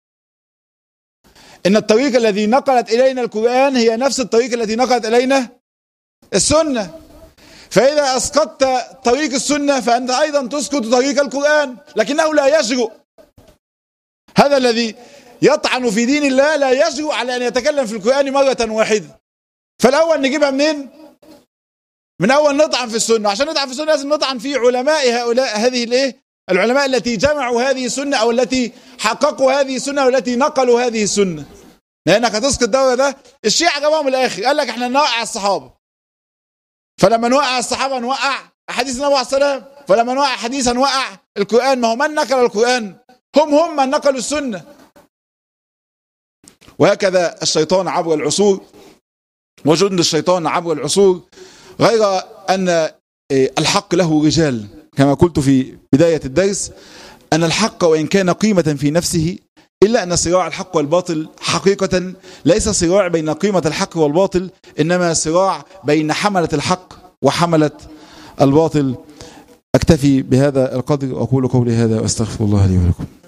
إن الطريق الذي نقلت إلينا القرآن هي نفس الطريق التي نقلت إلينا السنة فإذا أسقطت طريق السنة فأنت أيضا تسقط طريق القرآن لكنه لا يجرؤ هذا الذي يطعن في دين الله لا يجرؤ على أن يتكلم في القرآن مرة واحدة فالأول نجيبها منين من أول نطعن في السنة عشان نطعن في السنة لازم نطعن في علماء هؤلاء هذه الايه العلماء التي جمعوا هذه السنة أو التي حققوا هذه السنة والتي نقلوا هذه السنة لأنك هتسقط الدورة ده الشيعة جابهم الآخر قال لك احنا نوقع الصحابة فلما نوقع الصحابة نوقع أحاديث النبي عليه السلام فلما نوقع حديثا نوقع القرآن ما هو من نقل القرآن هم هم من نقلوا السنة وهكذا الشيطان عبر العصور وجند الشيطان عبر العصور غير أن الحق له رجال كما قلت في بداية الدرس أن الحق وإن كان قيمة في نفسه إلا أن صراع الحق والباطل حقيقة ليس صراع بين قيمة الحق والباطل إنما صراع بين حملة الحق وحملة الباطل أكتفي بهذا القدر وأقول قولي هذا وأستغفر الله لي ولكم